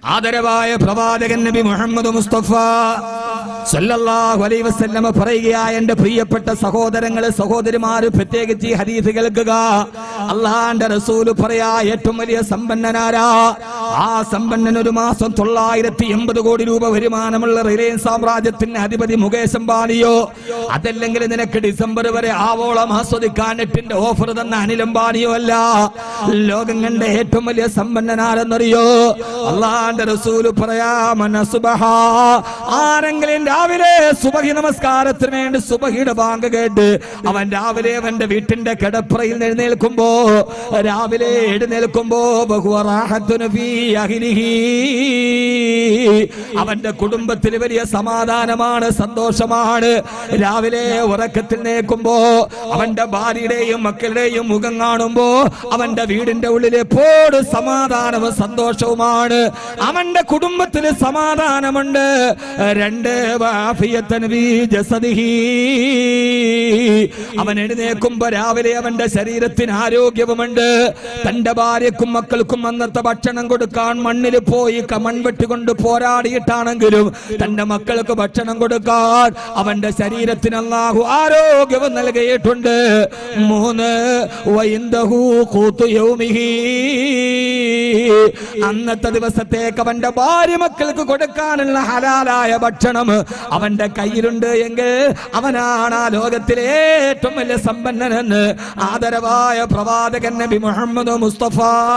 ആദരവായ പ്രവാചകൻ നബി മുഹമ്മദ് മുസ്തഫ സല്ലല്ലാഹു അലൈഹി വസല്ലമ പറയുകയായ എന്റെ പ്രിയപ്പെട്ട സഹോദരങ്ങളെ സഹോദരിമാര് പ്രത്യേകിച്ച് ഈ ഹദീസ് കേൾക്കുക അള്ളാന്റെ റസൂല് പറയാ ഏറ്റവും വലിയ സമ്പന്നനാരാ ആ സമ്പന്നൻ ഒരു മാസം തൊള്ളായിരത്തി എൺപത് കോടി രൂപ വരുമാനമുള്ള റിലയൻസ് സാമ്രാജ്യത്തിന്റെ അധിപതി മുകേഷ് അംബാനിയോ അതല്ലെങ്കിൽ നിനക്ക് ഡിസംബർ വരെ ആവോളം ആസ്വദിക്കാൻ നെറ്റിന്റെ ഓഫർ തന്ന അനിൽ അംബാനിയോ അല്ല ലോകം കണ്ട ഏറ്റവും വലിയ സമ്പന്നനാരെന്നറിയോ അള്ളാന്റെ റസൂല് പറയാ മനസുബഹ ആരെങ്കിലും രാവിലെ സുബഹി നമസ്കാരത്തിന് വേണ്ടി സുബഹിയുടെ ബാങ്ക് കേട്ട് അവൻ രാവിലെ അവന്റെ വീട്ടിന്റെ കിടപ്പറയിൽ എഴുന്നേൽക്കുമ്പോ രാവിലെ എഴുന്നേൽക്കുമ്പോ ബഹുവറാഹത്തുന് ഫീ അഹ്ലിഹി. അവന്റെ കുടുംബത്തിൽ വലിയ സമാധാനമാണ് സന്തോഷമാണ് രാവിലെ ഉറക്കത്തിൽ നേക്കുമ്പോ അവന്റെ ഭാര്യയുടെയും മക്കളുടെയും മുഖം കാണുമ്പോ അവന്റെ വീടിന്റെ ഉള്ളിൽ എപ്പോഴും സമാധാനവും സന്തോഷവുമാണ് അവന്റെ കുടുംബത്തിൽ സമാധാനമുണ്ട് രണ്ട് വാഫിയത്തൻ ഫീ ജസദിഹി. അവൻ എഴുന്നേക്കുമ്പോ രാവിലെ അവന്റെ ശരീരത്തിന് ആരോഗ്യവുമുണ്ട് തന്റെ ഭാര്യക്കും മക്കൾക്കും അന്നത്തെ ഭക്ഷണം കൊടുക്കാൻ മണ്ണിൽ പോയി ക- മൺവെട്ടി കൊണ്ട് പോരാടിയിട്ടാണെങ്കിലും തന്റെ മക്കൾക്ക് ഭക്ഷണം കൊടുക്കാൻ അവന്റെ ശരീരത്തിന് അല്ലാഹു ആരോഗ്യവും നൽകിയിട്ടുണ്ട് മൂന്ന് വൈന്ദഹു കൂത്തു യൗമിഹി. അന്നത്തെ ദിവസത്തേക്ക് അവന്റെ ഭാര്യ മക്കൾക്ക് കൊടുക്കാനുള്ള ഹലാലായ ഭക്ഷണം അവന്റെ കയ്യിലുണ്ട് എങ്കിൽ അവനാണ് ആ ലോകത്തിലെ ഏറ്റവും വലിയ സമ്പന്നനെന്ന് ആദരവായ പ്രവാചകൻ നബി മുഹമ്മദ് മുസ്തഫ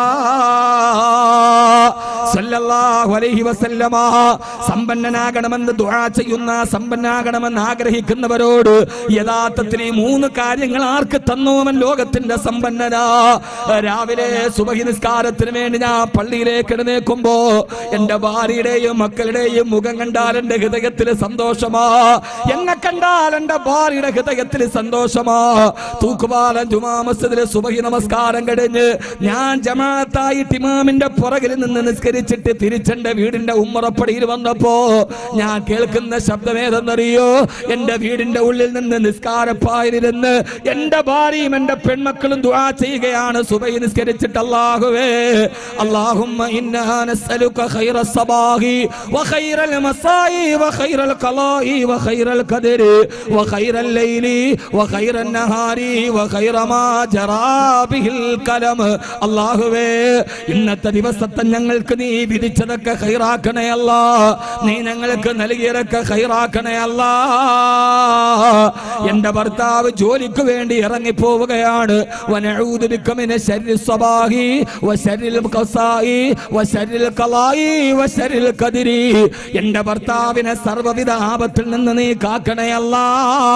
സല്ലല്ലാഹു അലൈഹി വസല്ലമ സമ്പന്നനാകണമെന്ന് ദുആ ചെയ്യുന്ന സമ്പന്നാകണമെന്ന് ആഗ്രഹിക്കുന്നവരോട് യഥാർത്ഥത്തിൽ ഈ മൂന്ന് കാര്യങ്ങൾ ആർക്ക് തന്നോവൻ ലോകത്തിന്റെ സമ്പന്നന രാവിലെ സുബഹി നിസ്കാരത്തിന് വേണ്ടി ഞാൻ പള്ളിയിലേക്ക് എഴുന്നേക്കുമ്പോ എന്റെ ഭാര്യയുടെയും മക്കളുടെയും മുഖം കണ്ടാൽ എന്റെ ഹൃദയത്തിൽ സന്തോഷമാ എന്നെ കണ്ടാൽ എന്റെ ഭാര്യയുടെ ഹൃദയത്തിൽ സന്തോഷമാ തൂക്കുപാലം ജുമാ മസ്ജിദിലെ സുബഹി നമസ്കാരം കഴിഞ്ഞ് ഞാൻ ജമാഅത്തായിട്ട് ഇമാമിന്റെ പുറകിൽ നിന്ന് നിസ്കരിച്ചിട്ട് തിരിച്ചെന്റെ വീടിന്റെ ഉമ്മറപ്പടിയിൽ വന്നപ്പോ ഞാൻ കേൾക്കുന്ന ശബ്ദമേതെന്നറിയോ എന്റെ വീടിന്റെ ഉള്ളിൽ നിന്ന് നിസ്കാരപ്പായിരുന്ന് എന്റെ ഭാര്യയും എന്റെ പെൺമക്കളും ദുആ ചെയ്യുകയാണ് സുബൈ നിസ്കരിച്ചിട്ട് അല്ലാഹുവേ اللهم إنا نسألك خير الصباح وخير المساء وخير القضاء وخير القدر وخير الليل وخير النهار وخير ما جرى به الكلم അള്ളാഹുവേ ഇന്നത്തെ ദിവസത്തെ ഞങ്ങൾക്ക് നീ വിധിച്ചതൊക്കെ ഹൈറാക്കണേ അല്ല നീ ഞങ്ങൾക്ക് നൽകിയതൊക്കെ ഹൈറാക്കണേ അല്ല എന്റെ ഭർത്താവ് ജോലിക്ക് വേണ്ടി ഇറങ്ങിപ്പോവുകയാണ് വനഊദു ബിക മിന ശർരി സ്വബാഹി വശരിൽ ഖസായി വശരിൽ ഖലായി വശരിൽ ഖദരി എന്റെ ഭർത്താവിനെ സർവ്വവിധ ആപത്തിൽ നിന്ന് നീ കാക്കണേ അല്ലാ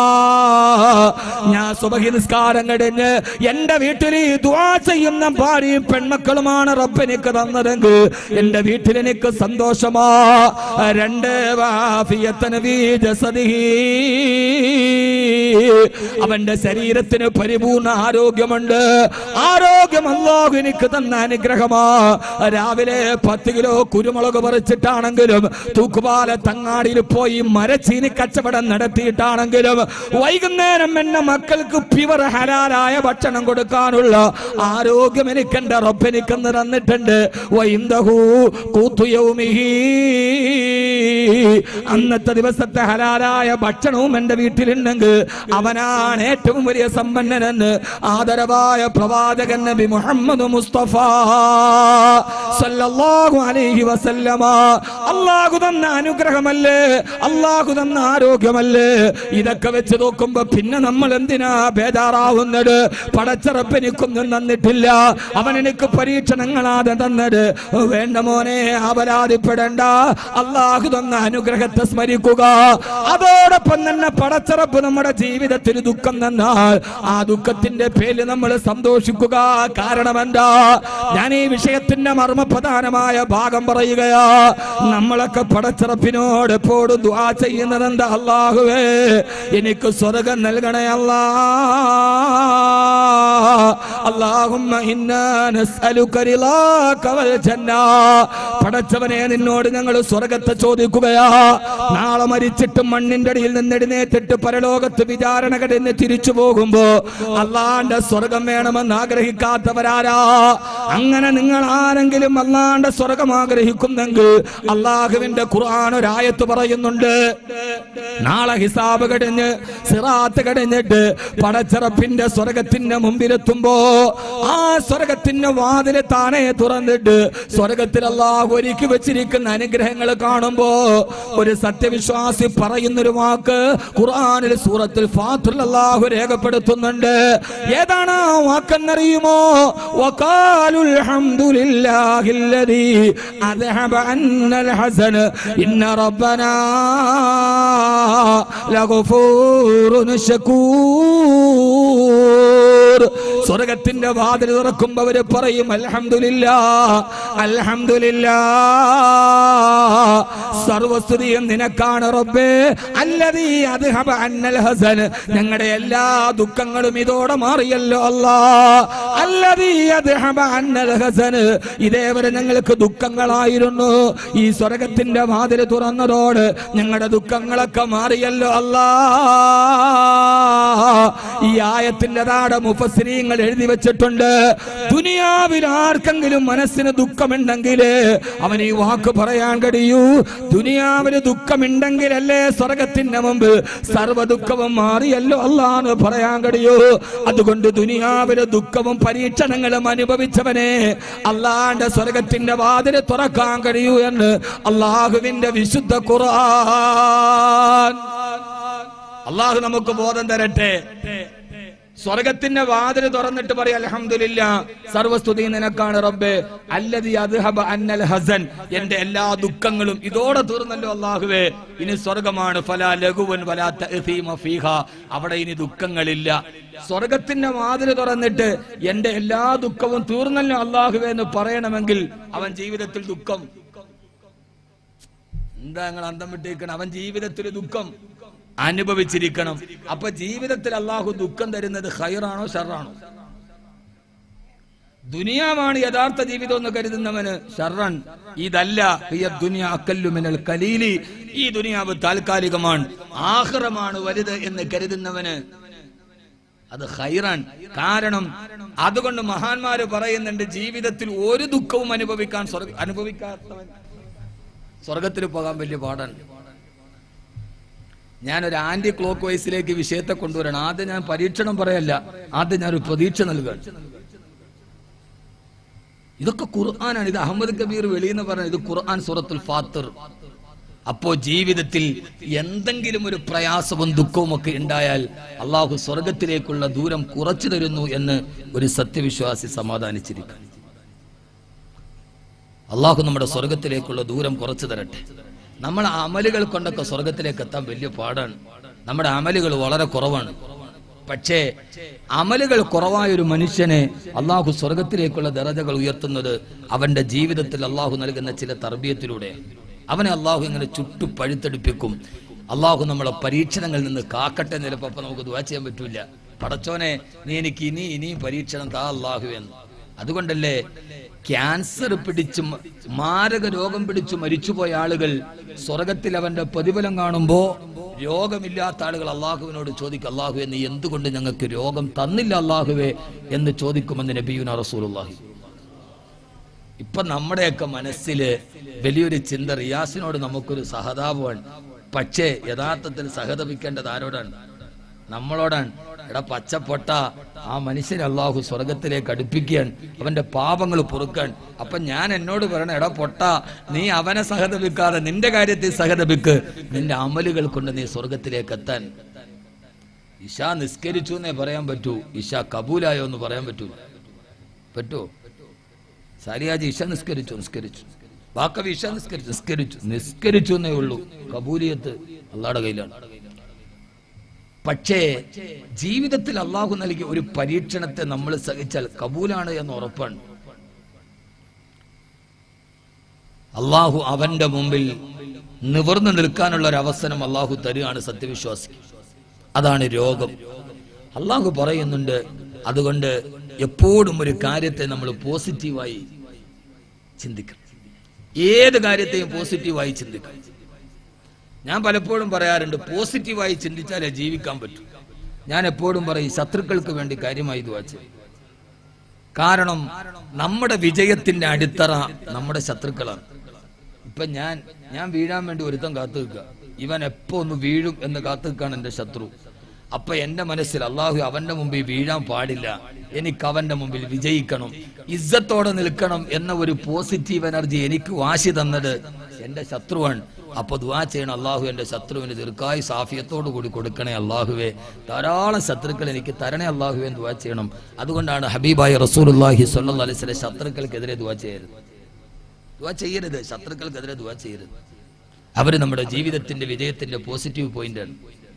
ഞാൻ സുബഹി നിസ്കാരം കഴിഞ്ഞ് എന്റെ വീട്ടിൽ ഈ ദുആ ചെയ്യുന്ന ഭാര്യയും പെൺമക്കളുമാണ് റബ്ബ് എനിക്ക് തന്നതെങ്കിൽ എന്റെ വീട്ടിൽ എനിക്ക് സന്തോഷമാ രണ്ട് വാഫിയത്തന ഫീ ജസദിഹി. അവന്റെ ശരീരത്തിന് പരിപൂർണ ആരോഗ്യമുണ്ട് ആരോഗ്യം അല്ലാഹു എനിക്ക് തന്ന അനുഗ്രഹമാ രാവിലെ പത്ത് കിലോ കുരുമുളക് പറിച്ചിട്ടാണെങ്കിലും തൂക്കുപാല തങ്ങാടിയിൽ പോയി മരച്ചീനി കച്ചവടം നടത്തിയിട്ടാണെങ്കിലും വൈകുന്നേരം എന്റെ മക്കൾക്ക് പ്യുവർ ഹലാലായ ഭക്ഷണം കൊടുക്കാനുള്ള ആരോഗ്യം എനിക്ക് എന്റെ റബ്ബെനിക്കെന്ന് തന്നിട്ടുണ്ട് വൈന്ദഹു കൂത്തുയൗമിഹി അന്നത്തെ ദിവസത്തെ ഹലാലായ ഭക്ഷണവും എന്റെ വീട്ടിലുണ്ടെങ്കിൽ അവനാണ് ഏറ്റവും വലിയ സമ്പന്നനെന്ന് ആദരവായ പ്രവാചകൻ നബി മുഹമ്മദ് മുസ്തഫ സല്ലല്ലാഹു അലൈഹി വസല്ലമ അള്ളാഹു തന്ന അനുഗ്രഹമല്ലേ അള്ളാഹു തന്ന ആരോഗ്യമല്ലേ ഇതൊക്കെ വെച്ച് നോക്കുമ്പോ പിന്നെ നമ്മൾ എന്തിനാ ബേജാറാവുന്നത് പടച്ചറപ്പെനിക്കൊന്നും തന്നിട്ടില്ല അവൻ എനിക്ക് പരീക്ഷണങ്ങളാതെ തന്നത് വേണ്ട മോനെ അപരാധിപ്പെടേണ്ട അള്ളാഹു തന്ന അനുഗ്രഹത്തെ സ്മരിക്കുക അതോടൊപ്പം തന്നെ പടച്ചറപ്പ് നമ്മുടെ ജീവിതത്തിൽ ദുഃഖം തന്നാൽ ആ ദുഃഖത്തിന്റെ പേരിൽ നമ്മൾ സന്തോഷിക്കുക കാരണം എന്താ ഞാൻ ഈ വിഷയത്തിന്റെ മർമ്മപ്രധാനമായ ഭാഗം പറയുകയാ നമ്മളൊക്കെ പടച്ചിറപ്പിനോട് എപ്പോഴും ദുആ ചെയ്യുന്നത് എന്താ അള്ളാഹുവേ എനിക്ക് സ്വർഗം നൽകണേ അല്ലാ അല്ലാഹുമ്മ ഇന്നാ നസ്അലുക റിളാക വൽ ജന്ന പടച്ചവനെ നിന്നോട് ഞങ്ങൾ സ്വർഗത്തെ ചോദിക്കുകയാ നാളെ മരിച്ചിട്ട് മണ്ണിന്റെ അടിയിൽ നിന്ന് എഴുന്നേറ്റിട്ട് പരലോകത്ത് വിചാരണ കടന്ന് തിരിച്ചു പോകുമ്പോ അള്ളാന്റെ സ്വർഗം വേണമെന്ന് ആഗ്രഹിക്കാത്തവരാരാ അങ്ങനെ നിങ്ങൾ ആരെങ്കിലും അള്ളാന്റെ സ്വർഗം ആഗ്രഹിക്കുന്നെങ്കിൽ അള്ളാഹുവിന്റെ ഖുർആൻ ഒരായത്ത് പറയുന്നുണ്ട് നാളെ ഹിസാബ് കടിഞ്ഞ് സിറാത്ത് കടിഞ്ഞിട്ട് പടച്ചിറപ്പിന്റെ സ്വർഗത്തിന്റെ മുമ്പിലെത്തുമ്പോ ആ സ്വർഗത്തിന്റെ വാതില് താനെ തുറന്നിട്ട് സ്വർഗത്തിൽ അള്ളാഹു ഒരുക്കി വെച്ചിരിക്കുന്ന അനുഗ്രഹങ്ങൾ കാണുമ്പോ ഒരു സത്യവിശ്വാസി പറയുന്നൊരു വാക്ക് ഖുർആനിൽ സൂറത്തിൽ ഫാത്തുൽ അള്ളാഹു രേഖപ്പെടുത്തുന്നുണ്ട് ഏതാണ് ആ വാക്കെന്നറിയുമോ വഖാലുൽ ഹംദുലില്ലാഹില്ലദീ അദ്ഹബ അന്നൽ ഹസൻ ഇന്ന റബ്ബനാ ലഗഫൂറുൻ ശകൂർ സ്വർഗത്തിന്റെ വാതിൽ തുറക്കുമ്പോ അവര് പറയും അൽഹംദുലില്ലാ അൽഹംദുലില്ലാ സർവസ്തുതിയും നിനക്കാണ് റബ്ബേ അല്ലതീ അദ്ഹബ അന്നൽ ഹസൻ ഞങ്ങളുടെ എല്ലാ ദുഃഖങ്ങളും ഇതോടെ മാറിയല്ലോ അല്ലാ അല്ലതീ അദ്ഹബ അന്നൽ ഹസൻ ഇതേവരെ ഞങ്ങൾക്ക് ദുഃഖങ്ങളായിരുന്നു ഈ സ്വർഗത്തിന്റെ വാതിൽ തുറന്നതോട് ഞങ്ങളുടെ ദുഃഖങ്ങളൊക്കെ മാറിയല്ലോ അല്ലാ ഈ ആയത്തിന്റെ താടെ മുഫസിരീങ്ങൾ എഴുതി വെച്ചിട്ടുണ്ട് ദുനിയാവിൽ ആർക്കെങ്കിലും മനസ്സിന് ദുഃഖമുണ്ടെങ്കിൽ അവൻ ഈ വാക്ക് പറയാൻ കഴിയൂ ദുനിയാവിന് ദുഃഖമുണ്ടെങ്കിലല്ലേ സ്വർഗത്തിന്റെ മുമ്പ് സർവ്വ ദുഃഖവും മാറിയല്ലോ അല്ലാന്ന് പറയാൻ കഴിയൂ അതുകൊണ്ട് ദുനിയാവിലെ ദുഃഖവും പരീക്ഷണങ്ങളും അനുഭവിച്ചവനെ അള്ളാന്റെ സ്വർഗത്തിന്റെ വാതില് തുറക്കാൻ കഴിയൂ എന്ന് അള്ളാഹുവിന്റെ വിശുദ്ധ ഖുർആൻ അള്ളാഹു നമുക്ക് ബോധം തരട്ടെ സ്വർഗത്തിന്റെ വാതില് തുറന്നിട്ട് പറയാ അലഹമില്ല സർവസ്തുതി നിനക്കാണ് റബ്ബേ അല്ലതി അദ്ഹബ അന്നൽ ഹസൻ എന്റെ എല്ലാ ദുഃഖങ്ങളും ഇതോടെ തീർന്നല്ലോ അള്ളാഹുവേ ഇനി സ്വർഗമാണ് ഫലാ ലഘുവൻ വലാ തഅ്സീമ ഫീഹ അവിടെ ഇനി ദുഃഖങ്ങളില്ല സ്വർഗത്തിന്റെ വാതില് തുറന്നിട്ട് എന്റെ എല്ലാ ദുഃഖവും തീർന്നല്ലോ അള്ളാഹുവേ എന്ന് പറയണമെങ്കിൽ അവൻ ജീവിതത്തിൽ ദുഃഖം എന്താ നിങ്ങൾ അന്തം വിട്ടേക്കണം അവൻ ജീവിതത്തിൽ ദുഃഖം അനുഭവിച്ചിരിക്കണം അപ്പൊ ജീവിതത്തിൽ അള്ളാഹു ദുഃഖം തരുന്നത് ഹൈറാണോ ഷറാണോ ദുനിയാവാണ് യഥാർത്ഥ ജീവിതം എന്ന് കരുതുന്നവന് ഷർറൻ ഇതല്ല ഹിയ ദുനിയ അക്കല്ലു മിനൽ കലീലി ഈ ദുനിയാവ് താൽക്കാലികമാണ് ആഹ്റമാണ് വലുത് എന്ന് കരുതുന്നവന് അത് ഹൈറാൻ കാരണം അതുകൊണ്ട് മഹാന്മാര് പറയുന്നുണ്ട് ജീവിതത്തിൽ ഒരു ദുഃഖവും അനുഭവിക്കാൻ സ്വർഗ അനുഭവിക്കാത്തവൻ സ്വർഗത്തിൽ പോകാൻ വലിയ പാടാണ് ഞാനൊരു ആന്റി ക്ലോക്ക് വൈസിലേക്ക് വിഷയത്തെ കൊണ്ടുവരണം ആദ്യം ഞാൻ പരീക്ഷണം പറയല്ല ആദ്യം ഞാനൊരു പ്രതീക്ഷ നൽകാൻ ഇതൊക്കെ ഖുർആനാണ് ഇത് അഹമ്മദ് കബീർ വെളിയെന്ന് പറഞ്ഞ ഇത് ഖുർആൻ സൂറത്തുൽ ഫാത്തിർ അപ്പോ ജീവിതത്തിൽ എന്തെങ്കിലും ഒരു പ്രയാസവും ദുഃഖവും ഒക്കെ ഉണ്ടായാൽ അള്ളാഹു സ്വർഗത്തിലേക്കുള്ള ദൂരം കുറച്ചു തരുന്നു എന്ന് ഒരു സത്യവിശ്വാസി സമാധാനിച്ചിരിക്കും അള്ളാഹു നമ്മുടെ സ്വർഗത്തിലേക്കുള്ള ദൂരം കുറച്ചു തരട്ടെ നമ്മളെ അമലുകൾ കൊണ്ടൊക്കെ സ്വർഗത്തിലേക്ക് എത്താൻ വലിയ പാടാണ് നമ്മുടെ അമലുകൾ വളരെ കുറവാണ് പക്ഷേ അമലുകൾ കുറവായ ഒരു മനുഷ്യനെ അള്ളാഹു സ്വർഗത്തിലേക്കുള്ള ദറജകൾ ഉയർത്തുന്നത് അവന്റെ ജീവിതത്തിൽ അള്ളാഹു നൽകുന്ന ചില തർബീയത്തിലൂടെയാണ് അവനെ അള്ളാഹു ഇങ്ങനെ ചുട്ടു പഴുത്തെടുപ്പിക്കും അള്ളാഹു നമ്മളെ പരീക്ഷണങ്ങളിൽ നിന്ന് കാക്കട്ടെ എന്ന് ചിലപ്പോ അപ്പൊ നമുക്ക് ദുവാ ചെയ്യാൻ പറ്റൂല പടച്ചോനെ നീ എനിക്ക് ഇനി ഇനിയും പരീക്ഷണം താ അള്ളാഹു എന്ന് അതുകൊണ്ടല്ലേ ക്യാൻസർ പിടിച്ച് മ- മാരക രോഗം പിടിച്ച് മരിച്ചുപോയ ആളുകൾ സ്വർഗത്തിൽ അവന്റെ പ്രതിഫലം കാണുമ്പോ രോഗമില്ലാത്ത ആളുകൾ അള്ളാഹുവിനോട് ചോദിക്കും അള്ളാഹുവെ നീ എന്തുകൊണ്ട് ഞങ്ങൾക്ക് രോഗം തന്നില്ല അള്ളാഹുവെ എന്ന് ചോദിക്കുമെന്ന് നബിയുന റസൂലുള്ളാഹി ഇപ്പൊ നമ്മുടെയൊക്കെ മനസ്സില് വലിയൊരു ചിന്ത റിയാസിനോട് നമുക്കൊരു സഹതാപമാണ് പക്ഷേ യഥാർത്ഥത്തിൽ സഹതപിക്കേണ്ടത് ആരോടാണ് നമ്മളോടാണ് എടാ പച്ചപ്പൊട്ട ആ മനുഷ്യനെ അള്ളാഹു സ്വർഗത്തിലേക്ക് അടുപ്പിക്കാൻ അവന്റെ പാപങ്ങൾ പൊറുക്കാൻ അപ്പൊ ഞാൻ എന്നോട് പറയണ എടാ പൊട്ട നീ അവനെ സഹതപിക്കാതെ നിന്റെ കാര്യത്തിൽ സഹതപിക്ക് നിന്റെ അമലുകൾ കൊണ്ട് നീ സ്വർഗത്തിലേക്ക് എത്താൻ ഇഷ നിസ്കരിച്ചു എന്നേ പറയാൻ പറ്റൂ ഇഷ കബൂലായോ എന്ന് പറയാൻ പറ്റൂ പറ്റുമോ സാരിയാജി ഇഷ നിസ്കരിച്ചു നിസ്കരിച്ചു ബാക്കവി ഇഷ നിസ്കരിച്ചു നിസ്കരിച്ചു നിസ്കരിച്ചു എന്നേ ഉള്ളൂ കബൂലിയത്ത് അള്ളാടെ കയ്യിലാണ് പക്ഷേ ജീവിതത്തിൽ അള്ളാഹു നൽകിയ ഒരു പരീക്ഷണത്തെ നമ്മൾ സഹിച്ചാൽ കബൂലാണ് എന്ന് ഉറപ്പാണ് അള്ളാഹു അവന്റെ മുമ്പിൽ നിവർന്നു നിൽക്കാനുള്ള ഒരു അവസരം അള്ളാഹു തരുകയാണ് സത്യവിശ്വാസി അതാണ് രോഗം അള്ളാഹു പറയുന്നുണ്ട് അതുകൊണ്ട് എപ്പോഴും ഒരു കാര്യത്തെ നമ്മൾ പോസിറ്റീവായി ചിന്തിക്കണം ഏത് കാര്യത്തെയും പോസിറ്റീവായി ചിന്തിക്കണം ഞാൻ പലപ്പോഴും പറയാറുണ്ട് പോസിറ്റീവായി ചിന്തിച്ചാലേ ജീവിക്കാൻ പറ്റൂ ഞാൻ എപ്പോഴും പറയും ശത്രുക്കൾക്ക് വേണ്ടി കാര്യമായി ഇത് വാച്ച് കാരണം നമ്മുടെ വിജയത്തിന്റെ അടിത്തറ നമ്മുടെ ശത്രുക്കളാണ് ഇപ്പൊ ഞാൻ ഞാൻ വീഴാൻ വേണ്ടി ഒരുത്തം കാത്തു നിൽക്കുക ഇവൻ എപ്പോ ഒന്ന് വീഴും എന്ന് കാത്തു നിൽക്കാണ് എന്റെ ശത്രു അപ്പൊ എന്റെ മനസ്സിൽ അള്ളാഹു അവന്റെ മുമ്പിൽ വീഴാൻ പാടില്ല എനിക്ക് അവന്റെ മുമ്പിൽ വിജയിക്കണം ഇസ്സത്തോടെ നിൽക്കണം എന്ന ഒരു പോസിറ്റീവ് എനർജി എനിക്ക് വാശി തന്നത് എന്റെ ശത്രുവാണ് അപ്പൊ ദുവാ ചെയ്യണം അള്ളാഹു എന്റെ ശത്രുവിന് ദീർഘായി സാഫിയത്തോടു കൂടി കൊടുക്കണേ അള്ളാഹുവേ ധാരാളം ശത്രുക്കൾ എനിക്ക് തരണേ അള്ളാഹുവേ എന്ന് ദുവാ ചെയ്യണം അതുകൊണ്ടാണ് ഹബീബായി റസൂലുള്ളാഹി സ്വല്ലല്ലാഹി അലൈഹി വസല്ലം ശത്രുക്കൾക്കെതിരെ ദുവാ ചെയ്യരുത് ദുവാ ചെയ്യരുത് ശത്രുക്കൾക്കെതിരെ ദുവാ ചെയ്യരുത് അവര് നമ്മുടെ ജീവിതത്തിന്റെ വിജയത്തിന്റെ പോസിറ്റീവ് പോയിന്റാണ്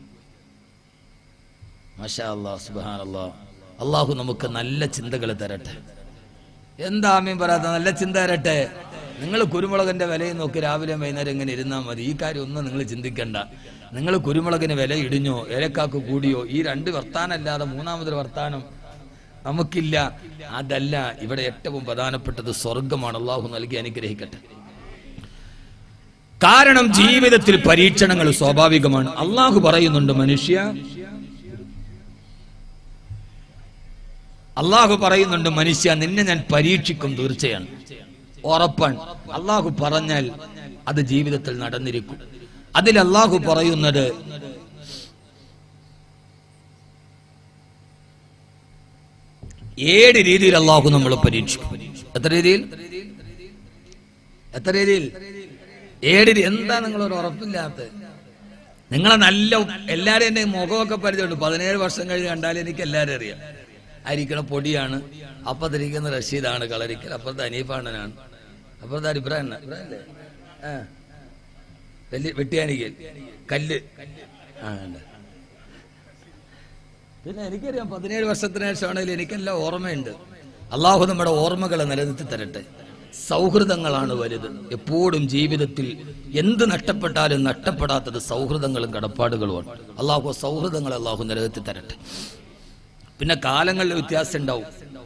മാഷാ അല്ലാ സുബാൻ അല്ലാ അള്ളാഹു നമുക്ക് നല്ല ചിന്തകൾ തരട്ടെ എന്താ ആമീൻ പറയാത്ത നല്ല ചിന്ത തരട്ടെ നിങ്ങൾ കുരുമുളകിന്റെ വിലയും നോക്കി രാവിലെ വൈകുന്നേരം ഇങ്ങനെ ഇരുന്നാൽ മതി ഈ കാര്യം ഒന്നും നിങ്ങൾ ചിന്തിക്കണ്ട നിങ്ങൾ കുരുമുളകിന് വില ഇടിഞ്ഞോ ഏലക്കാക്ക് കൂടിയോ ഈ രണ്ട് വർത്താനല്ലാതെ മൂന്നാമതൊരു വർത്താനം നമുക്കില്ല അതല്ല ഇവിടെ ഏറ്റവും പ്രധാനപ്പെട്ടത് സ്വർഗമാണ് അള്ളാഹു നൽകി അനുഗ്രഹിക്കട്ടെ കാരണം ജീവിതത്തിൽ പരീക്ഷണങ്ങൾ സ്വാഭാവികമാണ് അള്ളാഹു പറയുന്നുണ്ട് മനുഷ്യ അള്ളാഹു പറയുന്നുണ്ട് മനുഷ്യ നിന്നെ ഞാൻ പരീക്ഷിക്കും തീർച്ചയാണ് ഉറപ്പാണ് അള്ളാഹു പറഞ്ഞാൽ അത് ജീവിതത്തിൽ നടന്നിരിക്കും അതിൽ അള്ളാഹു പറയുന്നത് ഏഴ് രീതിയിൽ അള്ളാഹു നമ്മൾ പരീക്ഷിക്കും എത്ര രീതിയിൽ എത്ര രീതിയിൽ ഏഴ് രീതി എന്താ നിങ്ങൾ ഒരു ഉറപ്പില്ലാത്ത നിങ്ങളെ നല്ല എല്ലാരും എന്റെ മുഖമൊക്കെ പരിചയമുണ്ട് പതിനേഴ് വർഷം കഴിഞ്ഞ് കണ്ടാൽ എനിക്ക് എല്ലാവരും അറിയാം അരിക്കണ പൊടിയാണ് അപ്പത്തിരിക്കുന്ന റഷീദാണ് കളരിക്കൽ അപ്പുറത്ത് അനീഫാണനാണ് അപ്പുറത്ത് അരിബ്രാൻ ഇബ്രാഹിമല്ലേ? ആ വലിയ വെട്ടിയാനിക്കൽ കല്ല് ആ ഉണ്ട് പിന്നെ എനിക്കറിയാം പതിനേഴ് വർഷത്തിന് ശേഷമാണെങ്കിലും എനിക്കെല്ലാം ഓർമ്മയുണ്ട് അള്ളാഹു നമ്മുടെ ഓർമ്മകളെ നിലനിർത്തി തരട്ടെ സൗഹൃദങ്ങളാണ് വലുത് എപ്പോഴും ജീവിതത്തിൽ എന്ത് നഷ്ടപ്പെട്ടാലും നഷ്ടപ്പെടാത്തത് സൗഹൃദങ്ങളും കടപ്പാടുകളുമാണ് അള്ളാഹു സൗഹൃദങ്ങൾ അള്ളാഹു നിലനിർത്തി തരട്ടെ പിന്നെ കാലങ്ങളിൽ വ്യത്യാസം ഉണ്ടാവും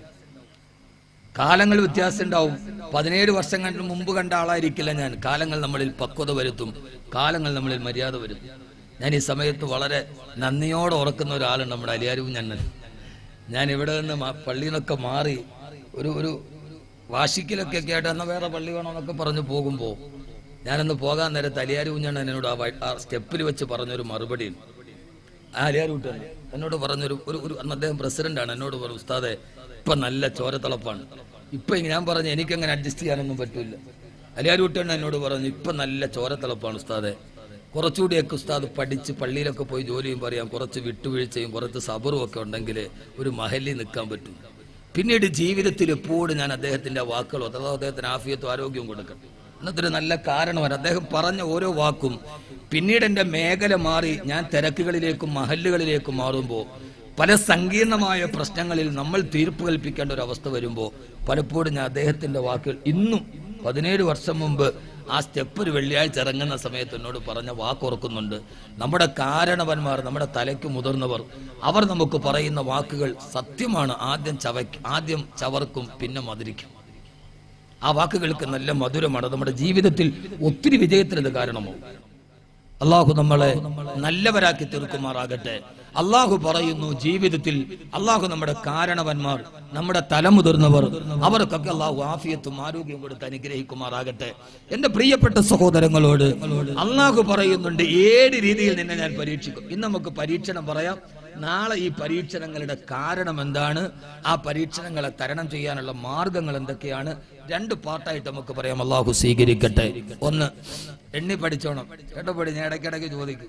കാലങ്ങൾ വ്യത്യാസം ഉണ്ടാവും പതിനേഴ് വർഷങ്ങൾക്ക് മുമ്പ് കണ്ട ആളായിരിക്കില്ല ഞാൻ കാലങ്ങൾ നമ്മളിൽ പക്വത വരുത്തും കാലങ്ങൾ നമ്മളിൽ മര്യാദ വരുത്തും ഞാൻ ഈ സമയത്ത് വളരെ നന്ദിയോടെ ഓർക്കുന്ന ഒരാളുണ്ട് നമ്മുടെ അലിയാരും ഞണ്ണൻ ഞാൻ ഇവിടെ നിന്ന് മ- പള്ളിയിൽ നിന്നൊക്കെ മാറി ഒരു ഒരു വാശിക്കലൊക്കെ ഒക്കെ ആയിട്ട് എന്നാൽ വേറെ പള്ളി വേണമെന്നൊക്കെ പറഞ്ഞു പോകുമ്പോൾ ഞാനന്ന് പോകാൻ നേരത്ത് അലിയാരും കുഞ്ഞണ്ണൻ എന്നോട് ആ വഴി- ആ സ്റ്റെപ്പിൽ വെച്ച് പറഞ്ഞൊരു മറുപടി ആ അലിയാരൂട്ടൻ എന്നോട് പറഞ്ഞൊരു ഒരു ഒരു അന്ന് അദ്ദേഹം പ്രസിഡന്റാണ് എന്നോട് പറഞ്ഞു ഉസ്താദെ ഇപ്പൊ നല്ല ചോരത്തിളപ്പാണ് ഇപ്പൊ ഞാൻ പറഞ്ഞു എനിക്കങ്ങനെ അഡ്ജസ്റ്റ് ചെയ്യാനൊന്നും പറ്റൂല അലിയാരൂട്ടൻ എന്നോട് പറഞ്ഞു ഇപ്പൊ നല്ല ചോരത്തിളപ്പാണ് ഉസ്താദെ കുറച്ചുകൂടിയൊക്കെ ഉസ്താദ് പഠിച്ച് പള്ളിയിലൊക്കെ പോയി ജോലിയും പറയാം കുറച്ച് വിട്ടുവീഴ്ചയും കുറച്ച് സബറും ഒക്കെ ഉണ്ടെങ്കിൽ ഒരു മഹലിൽ നിൽക്കാൻ പറ്റും പിന്നീട് ജീവിതത്തിൽ എപ്പോഴും ഞാൻ അദ്ദേഹത്തിന്റെ വാക്കുകളോ അഥവാ അദ്ദേഹത്തിന് ആഫിയത്തും ആരോഗ്യവും കൊടുക്കണം എന്നതൊരു നല്ല കാരണമാണ് അദ്ദേഹം പറഞ്ഞ ഓരോ വാക്കും പിന്നീട് എൻ്റെ മേഖല മാറി ഞാൻ തിരക്കുകളിലേക്കും മഹല്ലുകളിലേക്കും മാറുമ്പോൾ പല സങ്കീർണമായ പ്രശ്നങ്ങളിൽ നമ്മൾ തീർപ്പ് കൽപ്പിക്കേണ്ട ഒരു അവസ്ഥ വരുമ്പോൾ പലപ്പോഴും ഞാൻ അദ്ദേഹത്തിന്റെ വാക്കുകൾ ഇന്നും പതിനേഴ് വർഷം മുമ്പ് ആ സ്റ്റെപ്പ് ഒരു വെള്ളിയാഴ്ച ഇറങ്ങുന്ന സമയത്ത് എന്നോട് പറഞ്ഞ വാക്കോർക്കുന്നുണ്ട് നമ്മുടെ കാരണവന്മാർ നമ്മുടെ തലയ്ക്ക് മുതിർന്നവർ അവർ നമുക്ക് പറയുന്ന വാക്കുകൾ സത്യമാണ് ആദ്യം ചവയ്ക്ക് ആദ്യം ചവർക്കും പിന്നെ മധുരിക്കും ആ വാക്കുകൾക്ക് നല്ല മധുരമാണ് നമ്മുടെ ജീവിതത്തിൽ ഒത്തിരി വിജയത്തിന് ഇത് കാരണമാവും അള്ളാഹു നമ്മളെ നല്ലവരാക്കി തീർക്കുമാറാകട്ടെ അള്ളാഹു പറയുന്നു ജീവിതത്തിൽ അള്ളാഹു നമ്മുടെ കാരണവന്മാർ നമ്മുടെ തലമുതിർന്നവർ അവർക്കൊക്കെ അള്ളാഹു ആഫിയത്തും ആരോഗ്യം കൊടുത്ത് അനുഗ്രഹിക്കുമാറാകട്ടെ എന്റെ പ്രിയപ്പെട്ട സഹോദരങ്ങളോട് അള്ളാഹു പറയുന്നുണ്ട് ഏഴ് രീതിയിൽ നിന്നെ ഞാൻ പരീക്ഷിക്കും ഇന്ന് നമുക്ക് പരീക്ഷണം പറയാം നാളെ ഈ പരീക്ഷണങ്ങളുടെ കാരണം എന്താണ് ആ പരീക്ഷണങ്ങളെ തരണം ചെയ്യാനുള്ള മാർഗങ്ങൾ എന്തൊക്കെയാണ് രണ്ട് പാർട്ടായിട്ട് നമുക്ക് പറയാം അള്ളാഹു സ്വീകരിക്കട്ടെ ഒന്ന് എണ്ണി പഠിച്ചോണം കേട്ടോ പഠി ഞാൻ ഇടയ്ക്കിടയ്ക്ക് ചോദിക്കും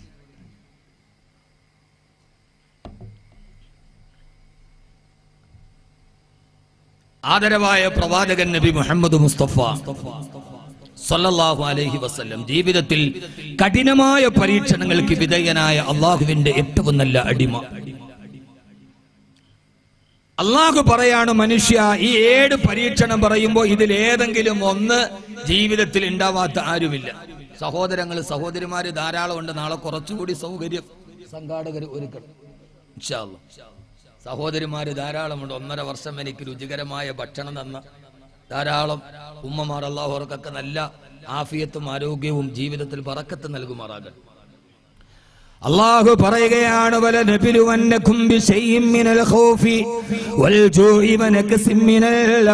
ആദരവായ പ്രവാചകൻ നബി മുഹമ്മദ് മുസ്തഫ സല്ലല്ലാഹു അലൈഹി വസല്ലം ജീവിതത്തിൽ കഠിനമായ പരീക്ഷണങ്ങൾക്ക് വിധേയനായ അള്ളാഹുവിന്റെ ഏറ്റവും നല്ല അടിമ അള്ളാഹു പറയാണ് മനുഷ്യ ഈ ഏഴ് പരീക്ഷണം പറയുമ്പോൾ ഇതിലേതെങ്കിലും ഒന്ന് ജീവിതത്തിൽ ഉണ്ടാവാത്ത ആരുമില്ല സഹോദരങ്ങൾ സഹോദരിമാര് ധാരാളം ഉണ്ട് നാളെ കുറച്ചുകൂടി സൗകര്യം സംഘാടകർ ഒരുക്കണം ഇൻഷാ അല്ലാ. സഹോദരിമാര് ധാരാളമുണ്ട് ഒന്നര വർഷം എനിക്ക് രുചികരമായ ഭക്ഷണം തന്ന ധാരാളം ഉമ്മമാർ അള്ളാഹുവർക്കൊക്കെ നല്ല ആഫിയത്തും ആരോഗ്യവും ജീവിതത്തിൽ പറക്കത്ത് നൽകുമാറാകട്ടെ അള്ളാഹു പറയുകയാണ് വല നബിലുവന്നകും ബിശൈഇൻ മിനൽ ഖൗഫി വൽ ജൂഇ വനക്സിം മിനൽ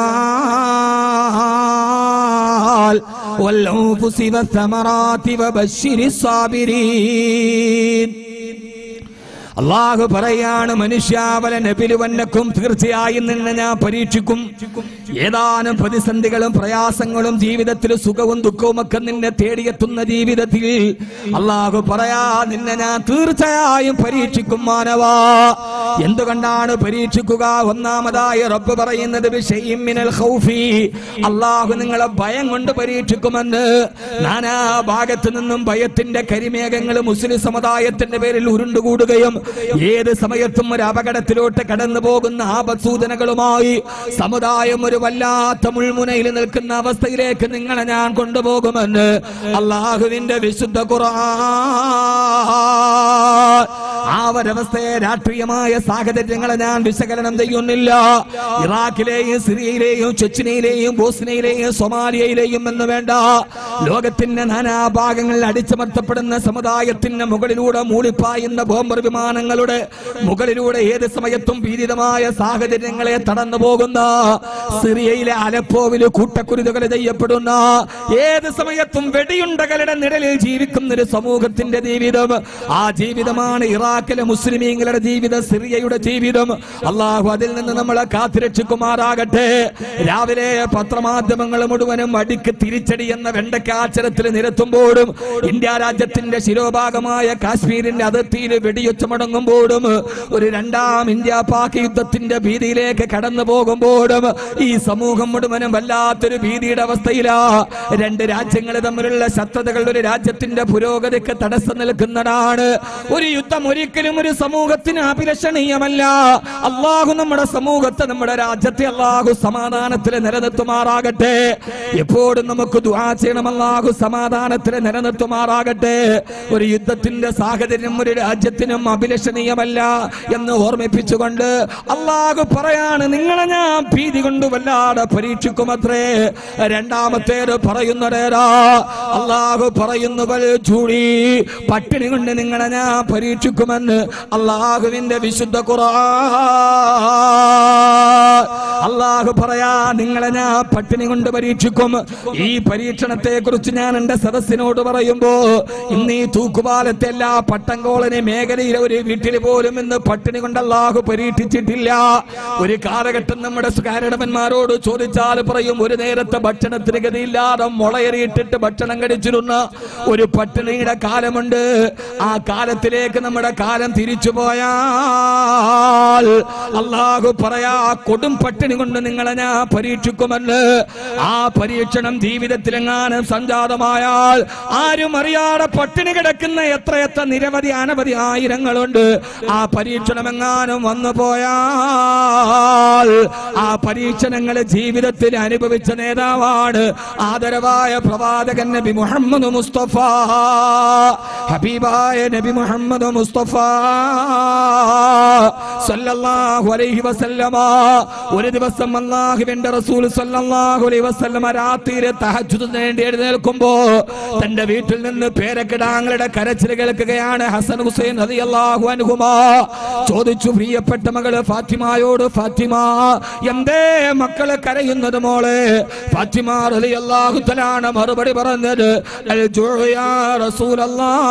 അംവാൽ വൽ അൻഫുസി വസ്സമറാത്തി വബശ്ശിരിസ് സാബിരീൻ അള്ളാഹു പറയാണ് മനുഷ്യാവല നബിലുവന്നക്കും തീർച്ചയായും നിന്നെ ഞാൻ പരീക്ഷിക്കും ഏതാനും പ്രതിസന്ധികളും പ്രയാസങ്ങളും ജീവിതത്തിൽ സുഖവും ദുഃഖവും ഒക്കെ നിന്നെ തേടിയെത്തുന്ന ജീവിതത്തിൽ അള്ളാഹു പറയാ നിന്നെ ഞാൻ തീർച്ചയായും പരീക്ഷിക്കും മാനവാ എന്തുകൊണ്ടാണ് പരീക്ഷിക്കുക ഒന്നാമതായി റബ്ബ് പറയുന്നത് ബിശൈഇൻ മിനൽ ഖൗഫി അള്ളാഹു നിങ്ങളെ ഭയം കൊണ്ട് പരീക്ഷിക്കുമെന്ന് നാനാ ഭാഗത്തു നിന്നും ഭയത്തിന്റെ കരിമേഘങ്ങൾ മുസ്ലിം സമുദായത്തിന്റെ പേരിൽ ഉരുണ്ടുകൂടുകയും ഏത് സമയത്തും ഒരു അപകടത്തിലോട്ട് കടന്നു പോകുന്ന ആപസൂചനകളുമായി സമുദായം ഒരു വല്ലാത്ത മുൾമുനയിൽ നിൽക്കുന്ന അവസ്ഥയിലേക്ക് നിങ്ങളെ ഞാൻ കൊണ്ടുപോകുമെന്ന് അള്ളാഹുവിന്റെ വിശുദ്ധ ഖുർആൻ ആ ഒരവസ്ഥയെ രാഷ്ട്രീയമായ സാഹചര്യങ്ങളെ ഞാൻ വിശകലനം ചെയ്യുന്നില്ല ഇറാഖിലെയും സിറിയയിലെയും ചെച്ചിനയിലെയും ബോസ്നിയയിലെയും സൊമാലിയയിലെയും എന്ന് വേണ്ട ലോകത്തിന്റെ നാനാഭാഗങ്ങളിൽ അടിച്ചമർത്തപ്പെടുന്ന സമുദായത്തിന്റെ മുകളിലൂടെ മൂളിപ്പായുന്ന ബോംബർ വിമാനങ്ങളുടെ മുകളിലൂടെ ഏത് സമയത്തും ഭീതിതമായ സാഹചര്യങ്ങളെ തടന്നു പോകുന്ന സിറിയയിലെ അലപ്പോവിൽ കൂട്ടക്കുരുതുകൾ ചെയ്യപ്പെടുന്ന ഏത് സമയത്തും വെടിയുണ്ടകളുടെ നിഴലിൽ ജീവിക്കുന്ന ഒരു സമൂഹത്തിന്റെ ജീവിതം ആ ജീവിതമാണ് ഇറാഖിലെ മുസ്ലിമീങ്ങളുടെ ജീവിതം സിറിയയുടെ ജീവിതം അള്ളാഹു അതിൽ നിന്ന് നമ്മളെ കാത്തിരക്ഷിക്കുമാറാകട്ടെ രാവിലെ പത്രമാധ്യമങ്ങൾ മുഴുവനും അടിക്ക് തിരിച്ചടി എന്ന വെണ്ടക്കാച്ചരത്തിൽ നിരത്തുമ്പോഴും ഇന്ത്യ രാജ്യത്തിന്റെ ശിരോഭാഗമായ കാശ്മീരിന്റെ അതിർത്തിയിൽ വെടിയൊച്ച മുടങ്ങുമ്പോഴും ഒരു രണ്ടാം ഇന്ത്യ പാക് യുദ്ധത്തിന്റെ ഭീതിയിലേക്ക് കടന്നു പോകുമ്പോഴും ഈ സമൂഹം മുഴുവനും വല്ലാത്തൊരു ഭീതിയുടെ അവസ്ഥയിലാ രണ്ട് രാജ്യങ്ങൾ തമ്മിലുള്ള ശത്രുതകൾ ഒരു രാജ്യത്തിന്റെ പുരോഗതിക്ക് തടസ്സം നിൽക്കുന്നതാണ് ഒരു യുദ്ധം ഒരിക്കലും ഒരു സമൂഹത്തിന് അഭിലഷണീയമല്ല അള്ളാഹു നമ്മുടെ സമൂഹത്തെ നമ്മുടെ രാജ്യത്തെ അള്ളാഹു സമാധാനത്തിൽ നിലനിർത്തുമാറാകട്ടെ എപ്പോഴും നമുക്ക് ദുആ ചെയ്യണം അള്ളാഹു സമാധാനത്തിൽ നിലനിർത്തുമാറാകട്ടെ ഒരു യുദ്ധത്തിന്റെ സാഹചര്യം ഒരു രാജ്യത്തിനും അഭിലഷണീയമല്ല എന്ന് ഓർമ്മിപ്പിച്ചുകൊണ്ട് അള്ളാഹു പറയാണ് നിങ്ങളെ ഞാൻ ഭീതി കൊണ്ട് വല്ലാതെ പരീക്ഷിക്കുമത്രേ രണ്ടാമത്തേത് പറയുന്നതേരാ അള്ളാഹു പറയുന്നു വൽ ചൂടി പട്ടിണി കൊണ്ട് നിങ്ങളെ ഞാൻ പരീക്ഷിക്കുമെന്ന് അള്ളാഹുവിന്റെ വിശുദ്ധ ഖുർആൻ അള്ളാഹു പറയാ നിങ്ങളെ ഞാൻ പട്ടിണി കൊണ്ട് പരീക്ഷിക്കും ഈ പരീക്ഷണത്തെ കുറിച്ച് ഞാൻ എന്റെ സദസ്സിനോട് പറയുമ്പോ ഇന്ന് ഈ തൂക്കുപാലത്തെ എല്ലാ പട്ടംകോളനി മേഖലയിലെ ഒരു വീട്ടിൽ പോലും ഇന്ന് പട്ടിണി കൊണ്ട് അള്ളാഹു പരീക്ഷിച്ചിട്ടില്ല ഒരു കാലഘട്ടം നമ്മുടെ കാരണവന്മാരോട് ചോദിച്ചാൽ പറയും ഒരു നേരത്തെ ഭക്ഷണത്തിന് ഗതിയില്ലാതെ മുളയറിയിട്ടിട്ട് ഭക്ഷണം കഴിച്ചിരുന്ന ഒരു പട്ടിണിയുടെ കാലമുണ്ട് ആ കാലത്തിലേക്ക് നമ്മുടെ കാലം തിരിച്ചു പോയാൽ അള്ളാഹു പറയാ കൊടും പട്ടിണി കൊണ്ട് നിങ്ങളെ ഞാൻ പരീക്ഷിക്കുമെന്ന് ആ പരീക്ഷണം ജീവിതത്തിലെങ്ങാനും സംജാതമായാൽ ആരും അറിയാതെ പട്ടിണി കിടക്കുന്ന എത്രയെത്ര നിരവധി അനവധി ആയിരങ്ങളുണ്ട് ആ പരീക്ഷണം എങ്ങാനും വന്നു പോയാൽ ആ പരീക്ഷണങ്ങൾ ജീവിതത്തിൽ അനുഭവിച്ച നേതാവാണ് ആദരവായ പ്രവാചകൻ നബി മുഹമ്മദ് മുസ്തഫ ഹബീബായ നബി മുഹമ്മദ് മുസ്തഫ സല്ലല്ലാഹു അലൈഹി വസല്ലമ ഒരു ദിവസം അല്ലാഹുവിന്റെ റസൂൽ സല്ലല്ലാഹു അലൈഹി വസല്ലമ രാത്രിയിൽ തഹജ്ജുദിന് വേണ്ടി എഴുന്നേൽക്കുമ്പോ തന്റെ വീട്ടിൽ നിന്ന് പേരക്കിടാങ്ങളുടെ കരച്ചിൽ കേൾക്കുകയാണ് ഹസൻ ഹുസൈൻ റളിയല്ലാഹു അൻഹുമാ ചോദിച്ചു പ്രിയപ്പെട്ട മകള് ഫാത്തിമയോട് ഫാത്തിമ എന്തേ മക്കള് കരയുന്നത് മോളെ ഫാത്തിമ റളിയല്ലാഹു തആല മറുപടി പറഞ്ഞത് അൽ ജുഉ യാ റസൂലല്ലാഹ്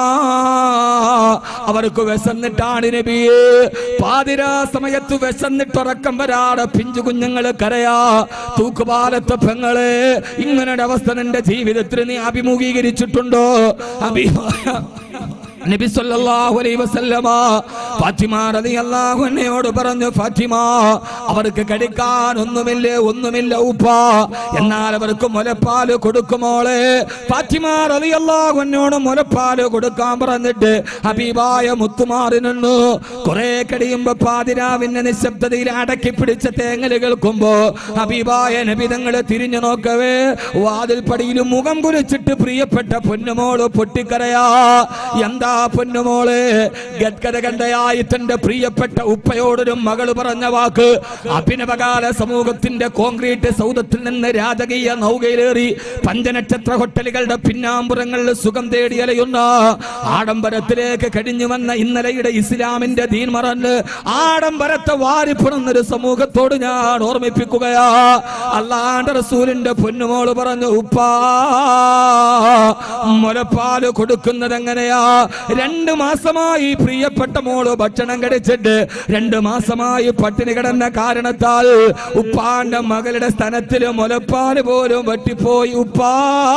അവർക്ക് വിശന്നിട്ടാണ് നബിയെ പാതിരാ സമയത്ത് വിശന്നിട്ടുറക്കം വരാതെ പിഞ്ചു കുഞ്ഞുങ്ങള് കരയാ തൂക്കുപാലത്തെ പെങ്ങളെ ഇങ്ങനെ അവസ്ഥ നിന്റെ ജീവിതത്തിൽ നീ അഭിമുഖീകരിച്ചിട്ടുണ്ടോ അഭിമായ നബി സല്ലല്ലാഹു അലൈഹി വസല്ലമ ഫാത്തിമ റളിയല്ലാഹു അൻഹയോട് പറഞ്ഞു ഫാത്തിമ അവർക്ക് കഴിക്കാൻ ഒന്നുമില്ല ഒന്നുമില്ല ഉപ്പ എന്നാൽ അവർക്ക് മുലപ്പാല് കൊടുക്കുമോളെ ഫാത്തിമ റളിയല്ലാഹു അൻഹയോട് മുലപ്പാല് കൊടുക്കാൻ പറഞ്ഞിട്ട് ഹബീബായ മുത്തുമാറി നിന്നു കുറെ കഴിയുമ്പോ പാതിരാവിന്റെ നിശബ്ദതയിൽ അടക്കി പിടിച്ച തേങ്ങല് കേൾക്കുമ്പോ ഹബീബായ നബിതങ്ങളെ തിരിഞ്ഞു നോക്കവേ വാതിൽപ്പടിയിൽ മുഖം കുരിച്ചിട്ട് പ്രിയപ്പെട്ട പൊന്നുമോള് പൊട്ടിക്കരയാ എന്താ പൊന്നുമോള് ഗദ്ഗത കണ്ടയായി തന്റെ പ്രിയപ്പെട്ട ഉപ്പയോടൊരു മകള് പറഞ്ഞ വാക്ക് അഭിനവകാല സമൂഹത്തിന്റെ കോൺക്രീറ്റ് സൗദത്തിൽ നിന്ന് രാജകീയ നൗകയിലേറി പഞ്ചനക്ഷത്ര ഹോട്ടലുകളുടെ പിന്നാമ്പുറങ്ങളിൽ സുഖം തേടി അലയുന്ന ആഡംബരത്തിലേക്ക് കഴിഞ്ഞു വന്ന ഇന്നലെയുടെ ഇസ്ലാമിന്റെ ദീൻ മറന്ന് ആഡംബരത്തെ വാരിപ്പുറന്നൊരു സമൂഹത്തോട് ഞാൻ ഓർമ്മിപ്പിക്കുകയാ അല്ലാണ്ട് റസൂലിന്റെ പൊന്നുമോള് പറഞ്ഞു ഉപ്പാ മുലപ്പാല് കൊടുക്കുന്നത് എങ്ങനെയാ രണ്ട് മാസമായി പ്രിയപ്പെട്ട മോള് ഭക്ഷണം കഴിച്ചിട്ട് രണ്ട് മാസമായി പട്ടിണി കിടന്ന കാരണത്താൽ ഉപ്പാന്റെ മകളുടെ സ്ഥലത്തില് മുലപ്പാല് പോലും വെട്ടിപ്പോയി ഉപ്പാ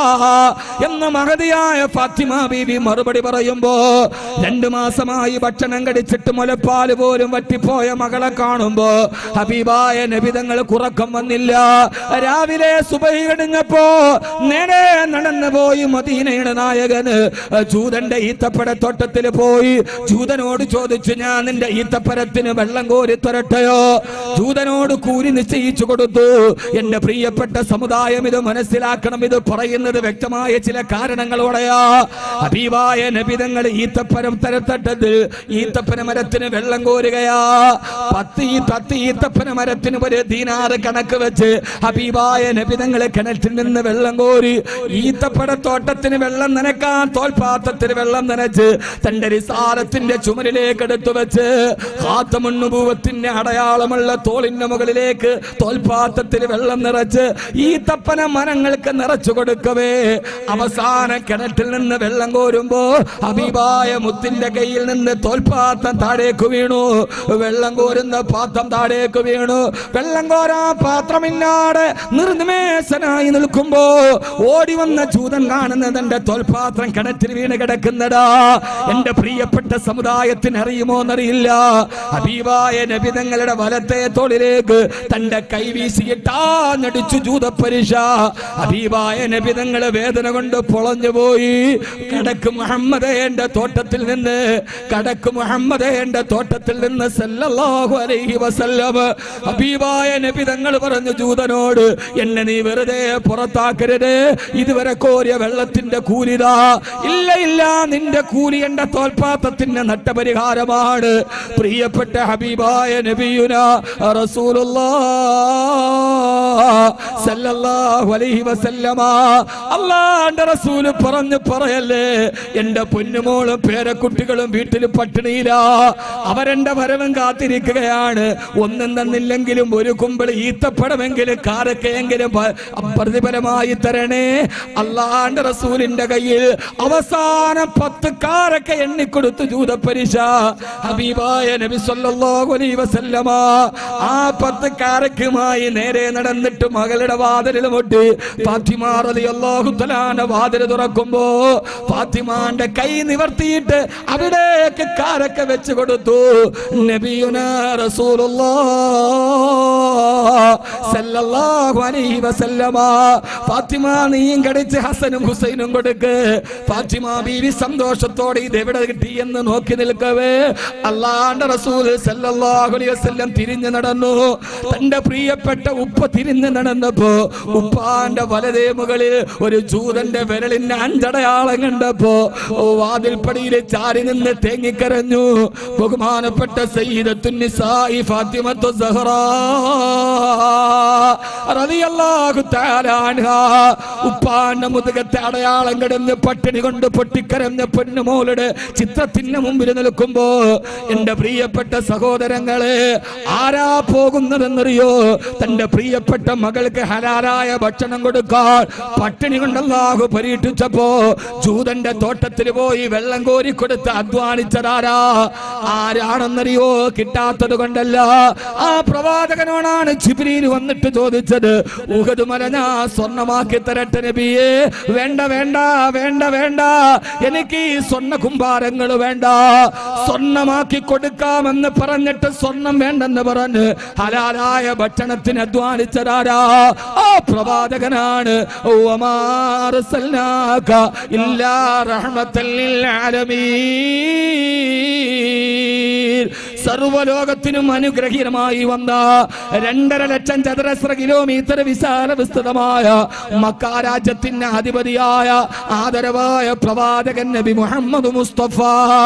എന്ന മഹതിയായ ഫാത്തിമ ബീവി മറുപടി പറയുമ്പോ രണ്ട് മാസമായി ഭക്ഷണം കഴിച്ചിട്ട് മുലപ്പാല് പോലും വറ്റിപ്പോയ മകളെ കാണുമ്പോ ഹബീബായ നബിതങ്ങൾ കുറക്കം വന്നില്ല രാവിലെ സുബഹി കഴിഞ്ഞപ്പോ നേരെ നടന്നു പോയി മദീനയുടെ നായകന് ജൂതന്റെ ഈത്തപ്പഴത്തോട്ടത്തിൽ പോയി ജൂതനോട് ചോദിച്ചു ഞാൻ നിന്റെ ഈത്തപ്പരത്തിന് വെള്ളം കോരി തരട്ടെയോ ജൂതനോട് കൂലി നിശ്ചയിച്ചു കൊടുത്തു എന്റെ പ്രിയപ്പെട്ട സമുദായം ഇത് മനസ്സിലാക്കണം ഇത് പറയുന്നത് വ്യക്തമായ ചില കാരണങ്ങളോടെയാ ഹബീബായ നബിതങ്ങൾ ഈത്തപ്പരം തരത്തട്ടത് ഈത്തപ്പന മരത്തിന് വെള്ളം കോരുകയാ പത്ത് ഈ പത്ത് ഈത്തപ്പന മരത്തിന് ഒരു ദീനാറ് കണക്ക് വെച്ച് ഹബീബായ നബിതങ്ങളെ കിണറ്റിൽ നിന്ന് വെള്ളം കോരി ഈത്തപ്പഴത്തോട്ടത്തിന് വെള്ളം നനക്കാൻ തോൽപാത്രത്തിന് വെള്ളം നനച്ച് തന്റെ റിസാലത്തിന്റെ ചുമരിലേക്ക് എടുത്തു വെച്ച് ഹാത്തമുണ്ണുപൂവത്തിന്റെ അടയാളമുള്ള തോളിന്റെ മുകളിലേക്ക് തോൽപാത്രത്തിൽ വെള്ളം നിറച്ച് ഈ തപ്പന മരങ്ങൾക്ക് നിറച്ചു കൊടുക്കവേ അവസാന കിണറ്റിൽ നിന്ന് വെള്ളം കോരുമ്പോ ഹബീബായ മുത്തിന്റെ കയ്യിൽ നിന്ന് തോൽപാത്രം താഴേക്ക് വീണു വെള്ളം കോരുന്ന പാത്രം താഴേക്ക് വീണു വെള്ളം കോരാ പാത്രമില്ലാതെ നിർനിമേഷനായി നിൽക്കുമ്പോ ഓടി വന്ന ചൂതൻ കാണുന്നത് എന്റെ തോൽപാത്രം കിണറ്റിൽ വീണ് കിടക്കുന്നടാ എന്റെ പ്രിയപ്പെട്ട സമുദായത്തിന് അറിയുമോ എന്നറിയില്ല ഹബീബായ നബി തങ്ങളുടെ വലത്തെ തോളിലേക്ക് തന്റെ കൈ വീശിയിട്ടാഞ്ഞടിച്ചു ജൂതപ്പരീക്ഷ ഹബീബായ നബി തങ്ങളെ വേദന കൊണ്ട് പൊളഞ്ഞു പോയി കടക്ക് മുഹമ്മദ് എന്റെ തോട്ടത്തിൽ നിന്ന് കടക്ക് മുഹമ്മദ് എന്റെ തോട്ടത്തിൽ നിന്ന് സല്ലല്ലാഹു അലൈഹി വസല്ലം ഹബീബായ നബി തങ്ങൾ പറഞ്ഞു ജൂതനോട് എന്നെ നീ വെറുതെ പുറത്താക്കരുത് ഇതുവരെ കോരിയ വെള്ളത്തിന്റെ കൂലിതാ ഇല്ല ഇല്ല നിന്റെ കൂലി എന്റെ തോൽപാത്രത്തിന്റെ നട്ടപരിഹാരമാണ് പ്രിയപ്പെട്ട ഹബീബായ നബിയുന റസൂലുള്ളാഹ് സല്ലല്ലാഹു അലൈഹി വസല്ലമ അല്ലാഹുവിന്റെ റസൂല് പറഞ്ഞു പറയല്ലേ എന്റെ പൊന്നുമോളും പേരക്കുട്ടികളും വീട്ടിൽ പട്ടിണിയിലാ അവരെന്റെ വരവും കാത്തിരിക്കുകയാണ് ഒന്നും തന്നില്ലെങ്കിലും ഒരു കുമ്പിൾ ഈത്തപ്പടമെങ്കിലും കാരക്കയെങ്കിലും പ- പ്രതിഫലമായി തരണേ അള്ളാന്റെ റസൂലിന്റെ കയ്യിൽ അവസാനം പത്ത് കാരക്ക എണ്ണിക്കൊടുത്തു ജൂതപ്പരിശ ഹബീബായ നബി സല്ലല്ലാഹു അലൈഹി വസല്ലമ ആ പത്ത് കാരക്കുമായി നേരെ നടന്നിട്ട് മകളുടെ വാതിലിൽ മുട്ടി ഫാത്തിമ റളിയല്ലാഹു തആലാന്റെ വാതിൽ തുറക്കുമ്പോ ഫാത്തിമാന്റെ കൈ നിവർത്തിയിട്ട് അവിടേക്ക് കാരക്ക വെച്ച് കൊടുത്തു നബിയുന റസൂലുള്ളാഹ് സല്ലല്ലാഹു അലൈഹി വസല്ലമ ഫാത്തിമ നീയും കടിച്ച് ഹസനും ഹുസൈനും കൊടുക്ക് ഫാത്തിമ ബീവി സന്തോഷത്തോടെ ഇത് എവിടെ കിട്ടി എന്ന് നോക്കി നിൽക്കവേ അള്ളാന്റെ റസൂൽ സല്ലല്ലാഹു അലൈഹി വസല്ലം തിരിഞ്ഞു നടന്നു തന്റെ പ്രിയപ്പെട്ട ഉപ്പ തിരിഞ്ഞു നടന്നപ്പോ ഉപ്പാന്റെ വലതേ മുകളിൽ ഒരു ജൂതന്റെ വിരലിന്റെ അഞ്ചടയാളം കണ്ടപ്പോ ഓ വാതിൽപ്പടിയിൽ ചാരി നിന്ന് തേങ്ങിക്കരഞ്ഞു ബഹുമാനപ്പെട്ട സയ്യിദത്തുന്നിസായി ഫാത്തിമത്തു സഹറാ റളിയല്ലാഹു തആല അൻഹാ ഉപ്പാന്റെ മുതുകത്തെ അടയാളം കിടന്ന് പട്ടിണി കൊണ്ട് പൊട്ടിക്കരഞ്ഞ പൊന്നുമോളുടെ ചിത്രത്തിന് മുമ്പിൽ നിൽക്കുമ്പോ എന്റെ പ്രിയപ്പെട്ട സഹോദരങ്ങളെ ആരാ പോകുന്നതെന്നറിയോ തന്റെ പ്രിയപ്പെട്ട മകൾക്ക് ഹലാലായ ഭക്ഷണം കൊടുക്കാൻ പട്ടിണി കൊണ്ടല്ലാഹു പരീക്ഷിച്ചപ്പോ ജൂതന്റെ തോട്ടത്തിൽ പോയി വെള്ളം കോരി കൊടുത്ത് അധ്വാനിച്ചതാരാ ആരാണെന്നറിയോ കിട്ടാത്തത് കൊണ്ടല്ല ആ പ്രവാചകനോടാണ് ജിബ്രീൽ വന്നിട്ട് ചോദിച്ചത് ഉഹദ് മല ഞാൻ സ്വർണമാക്കി തരട്ടെ നബിയേ വേണ്ട വേണ്ട വേണ്ട വേണ്ട എനിക്ക് ഈ സ്വർണ്ണ കുമ്പാരങ്ങൾ വേണ്ട സ്വർണ്ണമാക്കി കൊടുക്കാമെന്ന് പറഞ്ഞിട്ട് സ്വർണം വേണ്ടെന്ന് പറഞ്ഞ് ഹലാലായ ഭക്ഷണത്തിന് അധ്വാനിച്ചതാരാ ആ പ്രവാചകനാണ് വമാ അർസൽനാക ഇല്ലാ റഹ്മത്തൽ ലിൽ ആലമീൻ സർവലോകത്തിനും അനുഗ്രഹീതമായി വന്ന രണ്ടര ലക്ഷം ചതുരശ്ര കിലോമീറ്റർ വിശാല വിസ്തൃതമായ മക്ക രാജ്യത്തിന്റെ അധിപതിയായ ആദരവായ പ്രവാചകൻ നബി മുഹമ്മദ് മുസ്തഫ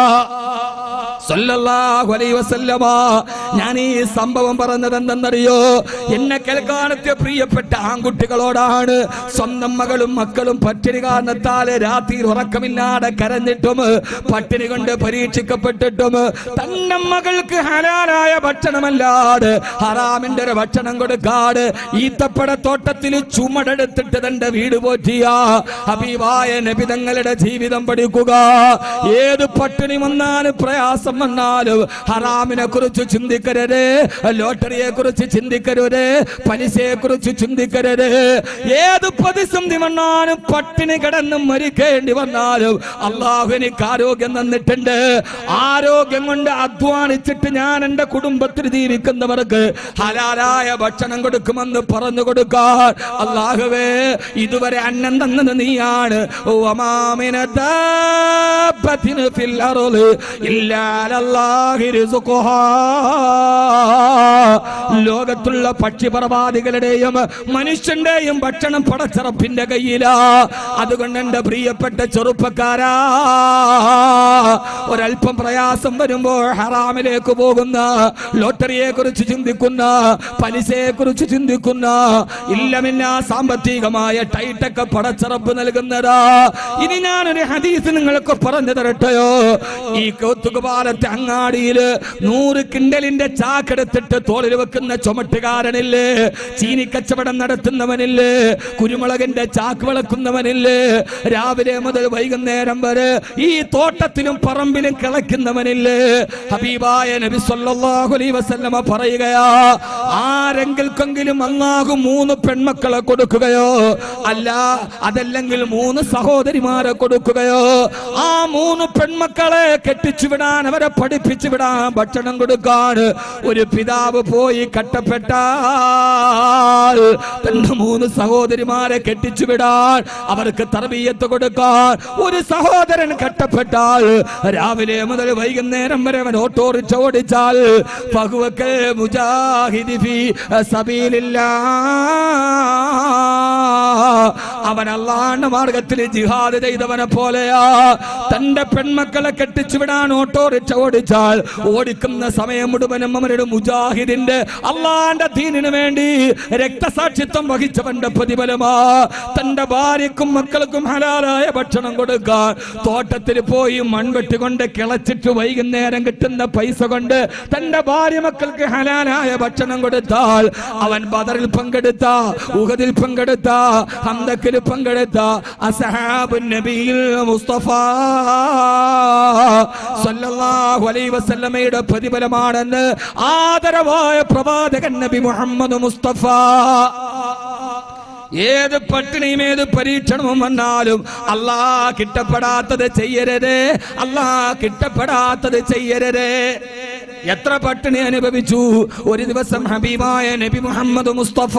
സല്ലല്ലാഹു അലൈഹി വസല്ലമ ഞാൻ ഈ സംഭവം പറഞ്ഞത് എന്തെന്നറിയോ എന്നെ കേൾക്കാനത്തെ പ്രിയപ്പെട്ട ആൺകുട്ടികളോടാണ് സ്വന്തം മകളും മക്കളും പട്ടിണി കാരണത്താൽ രാത്രിയിൽ ഉറക്കമില്ലാതെ കരഞ്ഞിട്ടും പട്ടിണി കൊണ്ട് പരീക്ഷിക്കപ്പെട്ടിട്ടും തന്റെ മകൾക്ക് ഹലാലായ ഭക്ഷണമല്ലാതെ ഹറാമിന്റെ ഒരു ഭക്ഷണം കൊടുക്കാട് ഈത്തപ്പട തോട്ടത്തിൽ ചുമടെടുത്തിട്ട് തന്റെ വീട് പോറ്റിയ ഹബീബായ നബിതങ്ങളുടെ ജീവിതം പഠിക്കുക ഏത് പട്ടിണി വന്നാലും പ്രയാസം വന്നാലും ഹറാമിനെ കുറിച്ച് ചിന്തിക്കരുത് ലോട്ടറിയെ കുറിച്ച് ചിന്തിക്കരുത് പലിശയെ കുറിച്ച് ചിന്തിക്കരുത് ഏത് പ്രതിസന്ധി വന്നാലും പട്ടിണി കിടന്ന് മരിക്കേണ്ടി വന്നാലും അള്ളാഹു എനിക്ക് ആരോഗ്യം തന്നിട്ടുണ്ട് ആരോഗ്യം കൊണ്ട് അധ്വാനിച്ചിട്ട് ഞാൻ എന്റെ കുടുംബത്തിൽ ജീവിക്കുന്നവർക്ക് ഹലാലായ ഭക്ഷണം കൊടുക്കുമെന്ന് പറഞ്ഞു കൊടുക്കാൻ അള്ളാഹുവേ ഇതുവരെ അന്നം തന്നത് നീയാണ് വമാമിന ദാബത്തിൻ ഫിൽ അർള് ഇല്ലാ അലല്ലാഹി റിസ്ഖുഹാ. ലോകത്തുള്ള പക്ഷിപർവാദികളുടെയും മനുഷ്യന്റെയും ഭക്ഷണം പടച്ചറപ്പിന്റെ കയ്യിലാ അതുകൊണ്ട് എന്റെ പ്രിയപ്പെട്ട ചെറുപ്പക്കാരാ ഒരല്പം പ്രയാസം വരുമ്പോൾ ഹറാമിലേക്ക് പോകുന്ന ലോട്ടറിയെ കുറിച്ച് ചിന്തിക്കുന്ന പലിശയെ കുറിച്ച് ചിന്തിക്കുന്ന ഇല്ലമില്ല സാമ്പത്തികമായ ടൈറ്റൊക്കെ പടച്ചറപ്പ് നൽകുന്നതാ ഇനി ഞാനൊരു ഹദീസ് നിങ്ങൾക്ക് പറഞ്ഞു തരട്ടെയോ ഈ കൗത്തുകുപാലത്തെ അങ്ങാടിയില് നൂറ് കിണ്ടലിന്റെ ചാക്കെടുത്തിട്ട് തോളിൽ വെക്കുന്ന ചുമട്ടുകാരനില്ലേ ചീനി കച്ചവടം നടത്തുന്നവനില്ലേ കുരുമുളകിന്റെ ചാക്ക് വിളക്കുന്നവനില്ലേ രാവിലെ മുതൽ വൈകുന്നേരം വരെ ഈ തോട്ടത്തിലും പറമ്പിലും കിളയ്ക്കുന്നവനില്ലേ ഹബീബായ നബി സല്ലല്ലാഹു അലൈഹി വസല്ലമ പറയുകയാ ആരെങ്കിലും അല്ലാഹു മൂന്ന് പെൺമക്കളെ കൊടുക്കുകയോ അല്ല അതല്ലെങ്കിൽ മൂന്ന് സഹോദരിമാരെ കൊടുക്കുകയോ ആ മൂന്ന് പെൺമക്കളെ കെട്ടിച്ചു വിടാൻ അവരെ പഠിപ്പിച്ചു വിടാൻ ഭക്ഷണം കൊടുക്കാൻ ഒരു പിതാവ് പോയി കട്ടപ്പെട്ടാൽ തന്റെ മൂന്ന് സഹോദരിമാരെ കെട്ടിച്ചു വിടാൻ അവർക്ക് തർബീയത്ത് കൊടുക്കാൻ ഒരു സഹോദരൻ കട്ടപ്പെട്ടാൽ രാവിലെ മുതൽ വൈകുന്നേരം വരെ അവൻ ഓട്ടോറിച്ച് ഓടിച്ചാൽ ഫഹുവക്കൽ മുജാഹിദി ഫീ സബീലില്ലാ അവൻ അള്ളാന്റെ മാർഗത്തിൽ ജിഹാദ് ചെയ്തവനെ പോലെയാ തന്റെ പെൺമക്കളെ കെട്ടിച്ചു വിടാൻ ഓട്ടോറിക്ഷ ഓടിച്ചാൽ ഓടിക്കുന്ന സമയം മുഴുവനും അവരുടെ മുജാഹിദിന്റെ അള്ളാന്റെ ദീനിനു വേണ്ടി രക്തസാക്ഷിത്വം വഹിച്ചവന്റെ പ്രതിഫലമാ തന്റെ ഭാര്യക്കും മക്കൾക്കും ഹലാലായ ഭക്ഷണം കൊടുക്കാൻ തോട്ടത്തിൽ പോയി മൺവെട്ടി കൊണ്ട് കിളച്ചിട്ട് വൈകുന്നേരം കിട്ടുന്ന പൈസ കൊണ്ട് തന്റെ ഭാര്യ മക്കൾക്ക് ഹലാലായ ഭക്ഷണം കൊടുത്താൽ അവൻ ബദറിൽ പങ്കെടുത്ത ഉഹദിൽ പങ്കെടുത്ത ഹന്തക്കിൽ പങ്കെടുത്ത അസഹാബ് നബിയിൽ മുസ്തഫ സല്ലല്ലാഹു അലൈഹി വസല്ലമയുടെ പ്രതിഫലമാണെന്ന് ആദരവായ പ്രവാചകൻ നബി മുഹമ്മദ് മുസ്തഫ ഏത് പട്ടിണിയും ഏത് പരീക്ഷണവും വന്നാലും അല്ലാ കിട്ടപ്പെടാത്തത് ചെയ്യരുത് അല്ലാ കിട്ടപ്പെടാത്തത് ചെയ്യരുത് എത്ര പട്ടിണി അനുഭവിച്ചു ഒരു ദിവസം ഹബീബായ നബി മുഹമ്മദ് മുസ്തഫ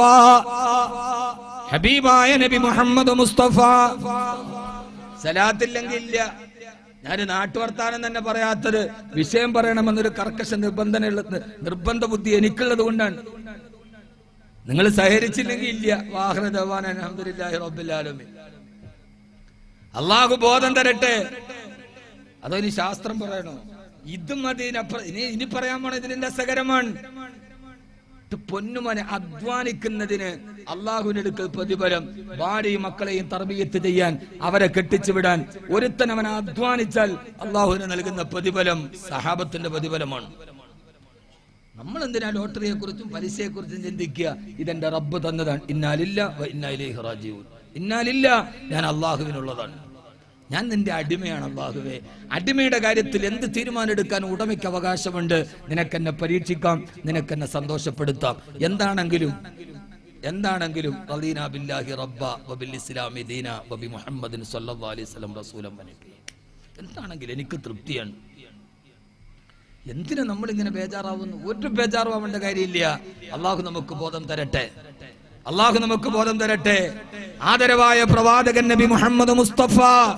ഹബീബായ നബി മുഹമ്മദ് മുസ്തഫ സലാത്തില്ലെങ്കിൽ ഇല്ല ഞാൻ നാട്ടുവർത്താനം തന്നെ പറയാത്തത് വിഷയം പറയണമെന്നൊരു കർക്കശ നിർബന്ധമുള്ള നിർബന്ധ ബുദ്ധി എനിക്കുള്ളത് കൊണ്ടാണ് നിങ്ങൾ സഹകരിച്ചില്ലെങ്കിൽ ഇല്ല വാഹനദവാൻ അലഹദില്ലാഹി റബ്ബിലാലമി അള്ളാഹു ബോധം തരട്ടെ അതോ ഇനി ശാസ്ത്രം പറയണോ ഇതും മതി ഇതിനപ്പുറം ഇനി ഇനി പറയാൻ പോണ ഇതിന്റെ രസകരമാണ് ഇത് പൊന്നുമനെ അധ്വാനിക്കുന്നതിന് അള്ളാഹുവിനെടുക്കൽ പ്രതിഫലം ഭാര്യയും മക്കളെയും തർബീയത്ത് ചെയ്യാൻ അവരെ കെട്ടിച്ചു വിടാൻ ഒരുത്തൻ അവൻ അധ്വാനിച്ചാൽ അള്ളാഹുവിന് നൽകുന്ന പ്രതിഫലം സഹാബത്തിന്റെ പ്രതിഫലമാണ് നമ്മൾ എന്തിനാ ലോട്ടറിയെ കുറിച്ചും പലിശയെ കുറിച്ചും ചിന്തിക്കുക ഇതെന്റെ റബ്ബ് തന്നതാണ് ഇന്നാലില്ല വ ഇന്നാലിലേഹി റാജിഊൻ ഇന്നാലില്ല ഞാൻ അള്ളാഹുവിനുള്ളതാണ് ഞാൻ നിന്റെ അടിമയാണ് അള്ളാഹുവേ അടിമയുടെ കാര്യത്തിൽ എന്ത് തീരുമാനം എടുക്കാൻ ഉടമയ്ക്ക് അവകാശമുണ്ട് നിനക്കെന്നെ പരീക്ഷിക്കാം നിനക്കെന്നെ സന്തോഷപ്പെടുത്താം എന്താണെങ്കിലും എന്താണെങ്കിലും റദീന ബില്ലാഹി റബ്ബ വബിൽ ഇസ്ലാമി ദീന വബി മുഹമ്മദിൻ സല്ലല്ലാഹു അലൈഹി വസല്ലം റസൂലൻ വനബി എന്താണെങ്കിലും എനിക്ക് തൃപ്തിയാണ് എന്തിനാ നമ്മൾ ഇങ്ങനെ ബേജാറാവുന്നു ഒരു ബേജാറും ആവേണ്ട കാര്യമില്ല അള്ളാഹു നമുക്ക് ബോധം തരട്ടെ അള്ളാഹു നമുക്ക് ബോധം തരട്ടെ ആദരവായ പ്രവാചകൻ നബി മുഹമ്മദ് മുസ്തഫ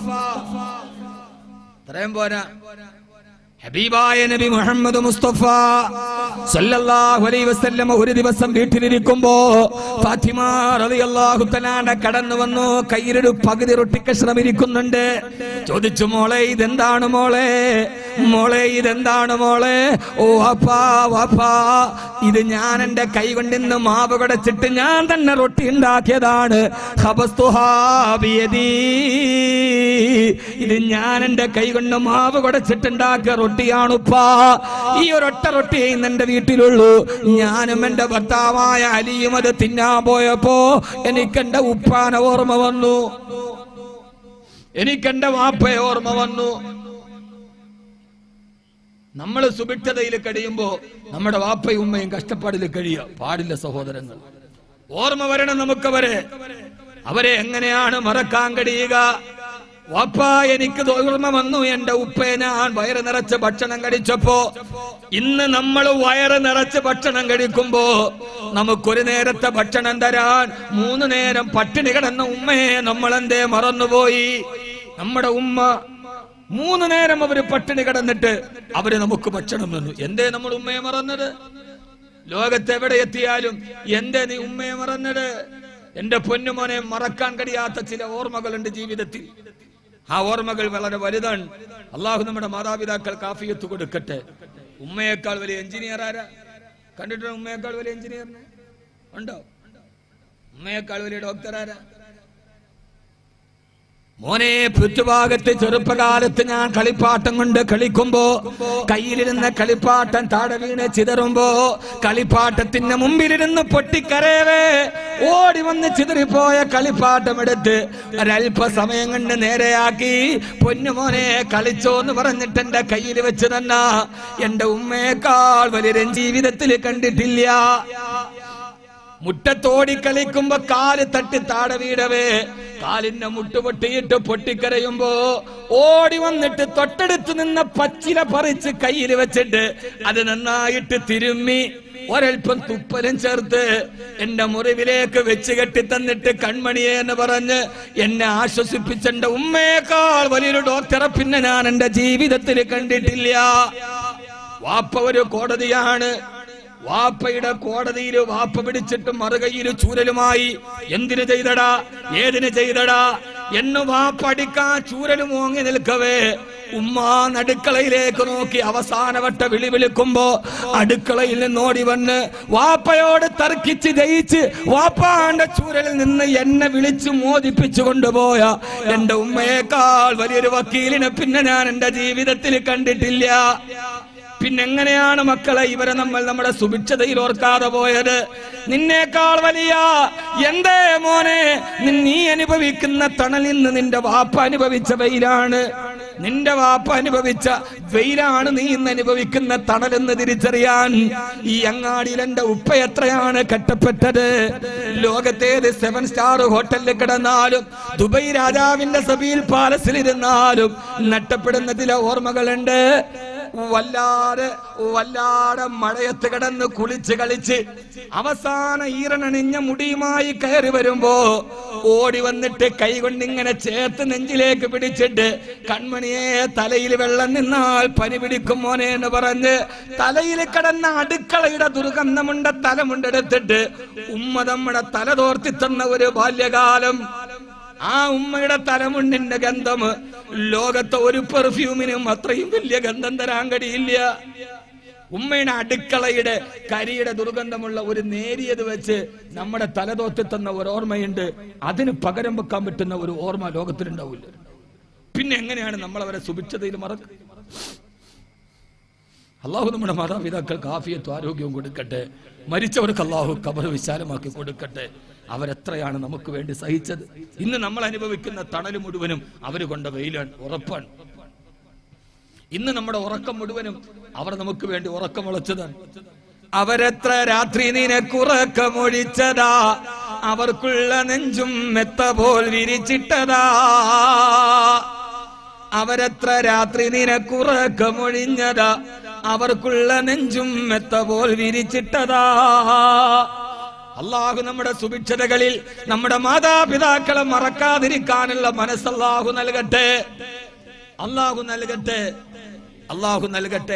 ഇത്രയും പോരാ ഹബീബായ നബി മുഹമ്മദ് മുസ്തഫ സല്ലല്ലാഹു അലൈഹി വസല്ലം ഒരു ദിവസം വീട്ടിലിരിക്കുമ്പോ ഫാത്തിമ റളിയല്ലാഹു തആല കടന്നു വന്നു കയ്യിലൊരു പകുതി റൊട്ടി കഷ്ണം ഇരിക്കുന്നുണ്ട് ചോദിച്ചു മോളെ ഇതെന്താണ് മോളെ മോളെ ഇതെന്താണ് മോളെ ഓ വാപ്പാ വാപ്പാ ഇത് ഞാൻ എന്റെ കൈ കൊണ്ട് ഇന്ന് മാവ് കടച്ചിട്ട് ഞാൻ തന്നെ റൊട്ടി ഉണ്ടാക്കിയതാണ് ഖബസ്തുഹാ ബിയദീ. ഇത് ഞാൻ എന്റെ കൈ കൊണ്ട് മാവ് കുടച്ചിട്ടുണ്ടാക്കിയ റൊട്ടിയാണുപ്പാ ഈ ഒരൊറ്റ റൊട്ടിയെ ഇന്ന് എന്റെ വീട്ടിലുള്ളൂ ഞാനും എന്റെ ഭർത്താവായ അലിയും അത് തിന്നാൻ പോയപ്പോ എനിക്ക് എന്റെ ഉപ്പാന ഓർമ്മ വന്നു എനിക്ക് എന്റെ വാപ്പയെ ഓർമ്മ വന്നു നമ്മൾ സുഭിക്ഷതയിൽ കഴിയുമ്പോ നമ്മുടെ വാപ്പയും ഉമ്മയും കഷ്ടപ്പാടിൽ കഴിയുക പാടില്ല സഹോദരങ്ങൾ ഓർമ്മ വരണം നമുക്കവരെ അവരെ എങ്ങനെയാണ് മറക്കാൻ കഴിയുക വാപ്പ എനിക്ക് ഓർമ്മ വന്നു എന്റെ ഉപ്പയെ ഞാൻ വയറ് നിറച്ച് ഭക്ഷണം കഴിച്ചപ്പോ ഇന്ന് നമ്മൾ വയറ് നിറച്ച് ഭക്ഷണം കഴിക്കുമ്പോ നമുക്കൊരു നേരത്തെ ഭക്ഷണം തരാൻ മൂന്ന് നേരം പട്ടിണി കിടന്ന ഉമ്മയെ നമ്മൾ എന്തേ മറന്നുപോയി നമ്മുടെ ഉമ്മ മൂന്ന് നേരം അവര് പട്ടിണി കിടന്നിട്ട് അവര് നമുക്ക് ഭക്ഷണം തന്നു എന്തേ നമ്മൾ ഉമ്മയെ മറന്നത് ലോകത്ത് എവിടെ എത്തിയാലും എന്തേ നീ ഉമ്മയെ മറന്നത് എന്റെ പൊന്നുമോനെ മറക്കാൻ കഴിയാത്ത ചില ഓർമ്മകളുണ്ട് ജീവിതത്തിൽ ആ ഓർമ്മകൾ വളരെ വലുതാണ് അള്ളാഹു നമ്മുടെ മാതാപിതാക്കൾ കാഫിയത്ത് കൊടുക്കട്ടെ ഉമ്മയേക്കാൾ വലിയ എഞ്ചിനീയർ ആരാ കണ്ടിട്ടുണ്ടോ ഉമ്മയേക്കാൾ വലിയ എഞ്ചിനീയറിനെ ഉണ്ടോ ഉമ്മയേക്കാൾ വലിയ ഡോക്ടർ ആരാ മോനെ ചുറ്റുഭാഗത്ത് ചെറുപ്പകാലത്ത് ഞാൻ കളിപ്പാട്ടം കൊണ്ട് കളിക്കുമ്പോ കയ്യിലിരുന്ന കളിപ്പാട്ടം താഴെ വീണ് ചിതറുമ്പോ കളിപ്പാട്ടത്തിന്റെ മുമ്പിലിരുന്ന് പൊട്ടിക്കരയവേ ഓടി വന്ന് ചിതറിപ്പോയ കളിപ്പാട്ടം എടുത്ത് ഒരല്പ സമയം കൊണ്ട് നേരെയാക്കി പൊന്നുമോനെ കളിച്ചോന്ന് പറഞ്ഞിട്ട് എന്റെ കയ്യിൽ വെച്ച് തന്ന എന്റെ ഉമ്മയേക്കാൾ വലിയ ജീവിതത്തിൽ കണ്ടിട്ടില്ല മുറ്റത്തോടി കളിക്കുമ്പോ കാല് തട്ടി താഴെ വീടവേ കാലിന്റെ മുട്ട് പൊട്ടിയിട്ട് പൊട്ടിക്കരയുമ്പോ ഓടി വന്നിട്ട് തൊട്ടടുത്ത് നിന്ന പച്ചില പറിച്ച് കയ്യിൽ വെച്ചിട്ട് അത് നന്നായിട്ട് തിരുമ്മി ഒരൽപ്പം തുപ്പലും ചേർത്ത് എന്റെ മുറിവിലേക്ക് വെച്ച് കെട്ടി തന്നിട്ട് കൺമണിയെ എന്ന് പറഞ്ഞ് എന്നെ ആശ്വസിപ്പിച്ച എന്റെ ഉമ്മയേക്കാൾ വലിയൊരു ഡോക്ടറെ പിന്നെ ഞാൻ എന്റെ ജീവിതത്തിൽ കണ്ടിട്ടില്ല വാപ്പ ഒരു കോടതിയാണ് വാപ്പയുടെ കോടതിയിൽ വാപ്പ പിടിച്ചിട്ട് മറുകയിൽ ചൂരലുമായി എന്തിനു ചെയ്തടാ ഏതിന് ചെയ്തടാ എന്ന് വാപ്പ അടിക്കാൻ ചൂരലും ഓങ്ങി നിൽക്കവേ ഉമ്മ അടുക്കളയിലേക്ക് നോക്കി അവസാനവട്ട വിളി വിളിക്കുമ്പോ അടുക്കളയിൽ നിന്നോടി വന്ന് വാപ്പയോട് തർക്കിച്ച് ജയിച്ച് വാപ്പാന്റെ ചൂരലിൽ നിന്ന് എന്നെ വിളിച്ചു മോദിപ്പിച്ചു കൊണ്ടുപോയ എന്റെ ഉമ്മയേക്കാൾ വലിയൊരു വക്കീലിനെ പിന്നെ ഞാൻ എന്റെ ജീവിതത്തിൽ കണ്ടിട്ടില്ല പിന്നെങ്ങനെയാണ് മക്കളെ ഇവരെ നമ്മൾ നമ്മുടെ സുഭിക്ഷതയിൽ ഓർക്കാതെ പോയത് നിന്നേക്കാൾ വലിയ എന്തേ മോനെ നി- നീ അനുഭവിക്കുന്ന തണലിൽ നിന്ന് നിന്റെ വാപ്പ അനുഭവിച്ച വെയിലാണ് നിന്റെ വാപ്പ അനുഭവിച്ച വെയിലാണ് നീ ഇന്ന് അനുഭവിക്കുന്ന തണലെന്ന് തിരിച്ചറിയാൻ ഈ അങ്ങാടിയിൽ എന്റെ ഉപ്പ എത്രയാണ് കെട്ടപ്പെട്ടത് ലോകത്തേത് സെവൻ സ്റ്റാർ ഹോട്ടലിൽ കിടന്നാലും ദുബൈ രാജാവിന്റെ സഭയിൽ പാലസിൽ ഇരുന്നാലും നഷ്ടപ്പെടുന്ന ചില ഓർമ്മകളുണ്ട് വല്ലാതെ വല്ലാതെ മഴയത്ത് കിടന്ന് കുളിച്ച് കളിച്ച് അവസാന ഈറനണിഞ്ഞ മുടിയുമായി കയറി വരുമ്പോ ഓടി വന്നിട്ട് കൈ കൊണ്ട് ഇങ്ങനെ ചേർത്ത് നെഞ്ചിലേക്ക് പിടിച്ചിട്ട് കൺമണിയെ തലയിൽ വെള്ളം നിന്നാൽ പനി പിടിക്കും മോനെ എന്ന് പറഞ്ഞ് തലയിൽ കിടന്ന അടുക്കളയുടെ ദുർഗന്ധമുണ്ട തലമുണ്ടെടുത്തിട്ട് ഉമ്മ നമ്മുടെ തല തോർത്തി തന്ന ഒരു ബാല്യകാലം ആ ഉമ്മയുടെ തലമുണ്ടിന്റെ ഗന്ധം ലോകത്തെ ഒരു പെർഫ്യൂമിനും അത്രയും വലിയ ഗന്ധം തരാൻ കഴിയില്ല ഉമ്മയുടെ അടുക്കളയുടെ കരിയുടെ ദുർഗന്ധമുള്ള ഒരു നേരിയത് വെച്ച് നമ്മുടെ തലതോത്തി തന്ന ഒരു ഓർമ്മയുണ്ട് അതിന് പകരം വെക്കാൻ പറ്റുന്ന ഒരു ഓർമ്മ ലോകത്തിലുണ്ടാവില്ല പിന്നെ എങ്ങനെയാണ് നമ്മൾ അവരെ സുഭിക്ഷതയിൽ മറക്കുക അള്ളാഹു നമ്മുടെ മാതാപിതാക്കൾക്ക് ആഫിയത്തും ആരോഗ്യവും കൊടുക്കട്ടെ മരിച്ചവർക്ക് അള്ളാഹു കബർ വിശാലമാക്കി കൊടുക്കട്ടെ അവരെത്രയാണ് നമുക്ക് വേണ്ടി സഹിച്ചത് ഇന്ന് നമ്മൾ അനുഭവിക്കുന്ന തണൽ മുഴുവനും അവർ കൊണ്ട വെയിലാണ് ഉറപ്പാണ് ഇന്ന് നമ്മുടെ ഉറക്കം മുഴുവനും അവർ നമുക്ക് വേണ്ടി ഉറക്കം ഉളച്ചതാണ് അവരെത്ര രാത്രി നിനക്കുറക്കമൊഴിച്ചതാ അവർക്കുള്ള നെഞ്ചും മെത്ത പോൽ വിരിച്ചിട്ടതാ അവരെത്ര രാത്രി നിനക്കുറക്കമൊഴിഞ്ഞതാ അവർക്കുള്ള നെഞ്ചും മെത്ത പോൽ വിരിച്ചിട്ടതാ അള്ളാഹു നമ്മുടെ സുഭിക്ഷതകളിൽ നമ്മുടെ മാതാപിതാക്കളെ മറക്കാതിരിക്കാനുള്ള മനസ്സല്ലാഹു നൽകട്ടെ അള്ളാഹു നൽകട്ടെ അള്ളാഹു നൽകട്ടെ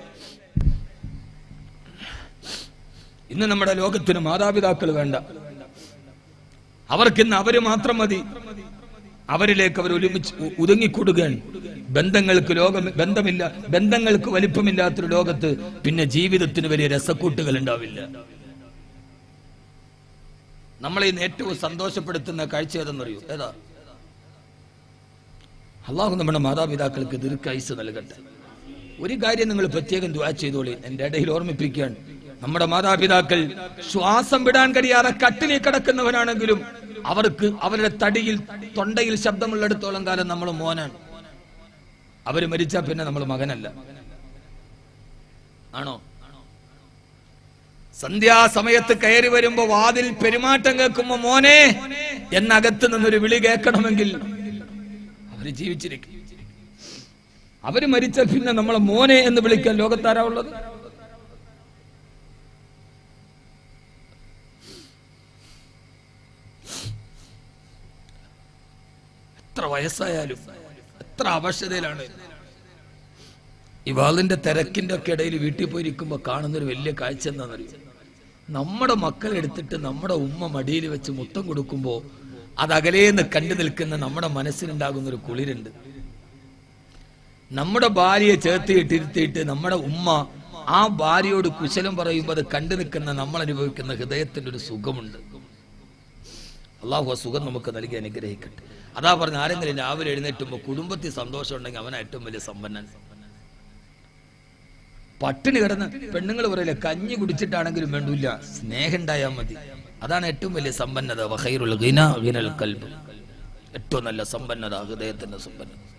ഇന്ന് നമ്മുടെ ലോകത്തിന് മാതാപിതാക്കൾ വേണ്ട അവർക്കിന്ന് അവര് മാത്രം മതി അവരിലേക്ക് അവർ ഒരുമിച്ച് ഉ- ഒതുങ്ങിക്കൂടുകയാണ് ബന്ധങ്ങൾക്ക് ലോകം ബന്ധമില്ല ബന്ധങ്ങൾക്ക് വലിപ്പമില്ലാത്തൊരു ലോകത്ത് പിന്നെ ജീവിതത്തിന് വലിയ രസക്കൂട്ടുകൾ ഉണ്ടാവില്ല നമ്മളെ ഇന്ന് ഏറ്റവും സന്തോഷപ്പെടുത്തുന്ന കാഴ്ച ഏതെന്നറിയോ ഏതാ അള്ളാഹു നമ്മുടെ മാതാപിതാക്കൾക്ക് ദീർഘായുസ് നൽകട്ടെ ഒരു കാര്യം നിങ്ങൾ പ്രത്യേകം ദുആ ചെയ്തോളി എന്റെ ഇടയിൽ ഓർമ്മിപ്പിക്കുകയാണ് നമ്മുടെ മാതാപിതാക്കൾ ശ്വാസം വിടാൻ കഴിയാതെ കട്ടിലിൽ കിടക്കുന്നവരാണെങ്കിലും അവർക്ക് അവരുടെ തടിയിൽ തൊണ്ടയിൽ ശബ്ദമുള്ളിടത്തോളം കാലം നമ്മൾ മോനാണ് അവര് മരിച്ചാൽ പിന്നെ നമ്മൾ മകനല്ല ആണോ സന്ധ്യാസമയത്ത് കയറി വരുമ്പോ വാതിൽ പെരുമാറ്റം കേൾക്കുമ്പോ മോനെ എന്നകത്ത് നിന്നൊരു വിളി കേൾക്കണമെങ്കിൽ അവര് ജീവിച്ചിരിക്കും അവര് മരിച്ച പിന്നെ നമ്മളെ മോനെ എന്ന് വിളിക്കാൻ ലോകത്താരാ ഉള്ളത് എത്ര വയസ്സായാലും എത്ര അവശതയിലാണ് ഈ വാളിന്റെ തിരക്കിന്റെ ഒക്കെ ഇടയിൽ വീട്ടിൽ പോയിരിക്കുമ്പോ കാണുന്നൊരു വലിയ കാഴ്ച എന്താണെന്നറിയോ നമ്മുടെ മക്കളെ എടുത്തിട്ട് നമ്മുടെ ഉമ്മ മടിയിൽ വെച്ച് മുത്തം കൊടുക്കുമ്പോ അത് അകലേന്ന് കണ്ടു നിൽക്കുന്ന നമ്മുടെ മനസ്സിനുണ്ടാകുന്ന ഒരു കുളിരുണ്ട് നമ്മുടെ ഭാര്യയെ ചേർത്ത് ഇട്ടിരുത്തിയിട്ട് നമ്മുടെ ഉമ്മ ആ ഭാര്യയോട് കുശലം പറയുമ്പോൾ അത് കണ്ടു നിൽക്കുന്ന നമ്മൾ അനുഭവിക്കുന്ന ഹൃദയത്തിന്റെ ഒരു സുഖമുണ്ട് അള്ളാഹു ആ സുഖം നമുക്ക് നൽകി അനുഗ്രഹിക്കട്ടെ അതാ പറഞ്ഞ ആരെങ്കിലും രാവിലെ എഴുന്നേറ്റുമ്പോൾ കുടുംബത്തിൽ സന്തോഷം ഉണ്ടെങ്കിൽ അവനാ ഏറ്റവും വലിയ സമ്പന്നൻ പട്ടിണി കിടന്ന് പെണ്ണുങ്ങൾ പറയില്ല കഞ്ഞി കുടിച്ചിട്ടാണെങ്കിലും വേണ്ടൂല്ല സ്നേഹം ഉണ്ടായാൽ മതി അതാണ് ഏറ്റവും വലിയ സമ്പന്നത വഹൈറുൽ ഗിന ഗിനൽ കൽബ് ഏറ്റവും നല്ല സമ്പന്നത ഹൃദയത്തിന്റെ സമ്പന്നത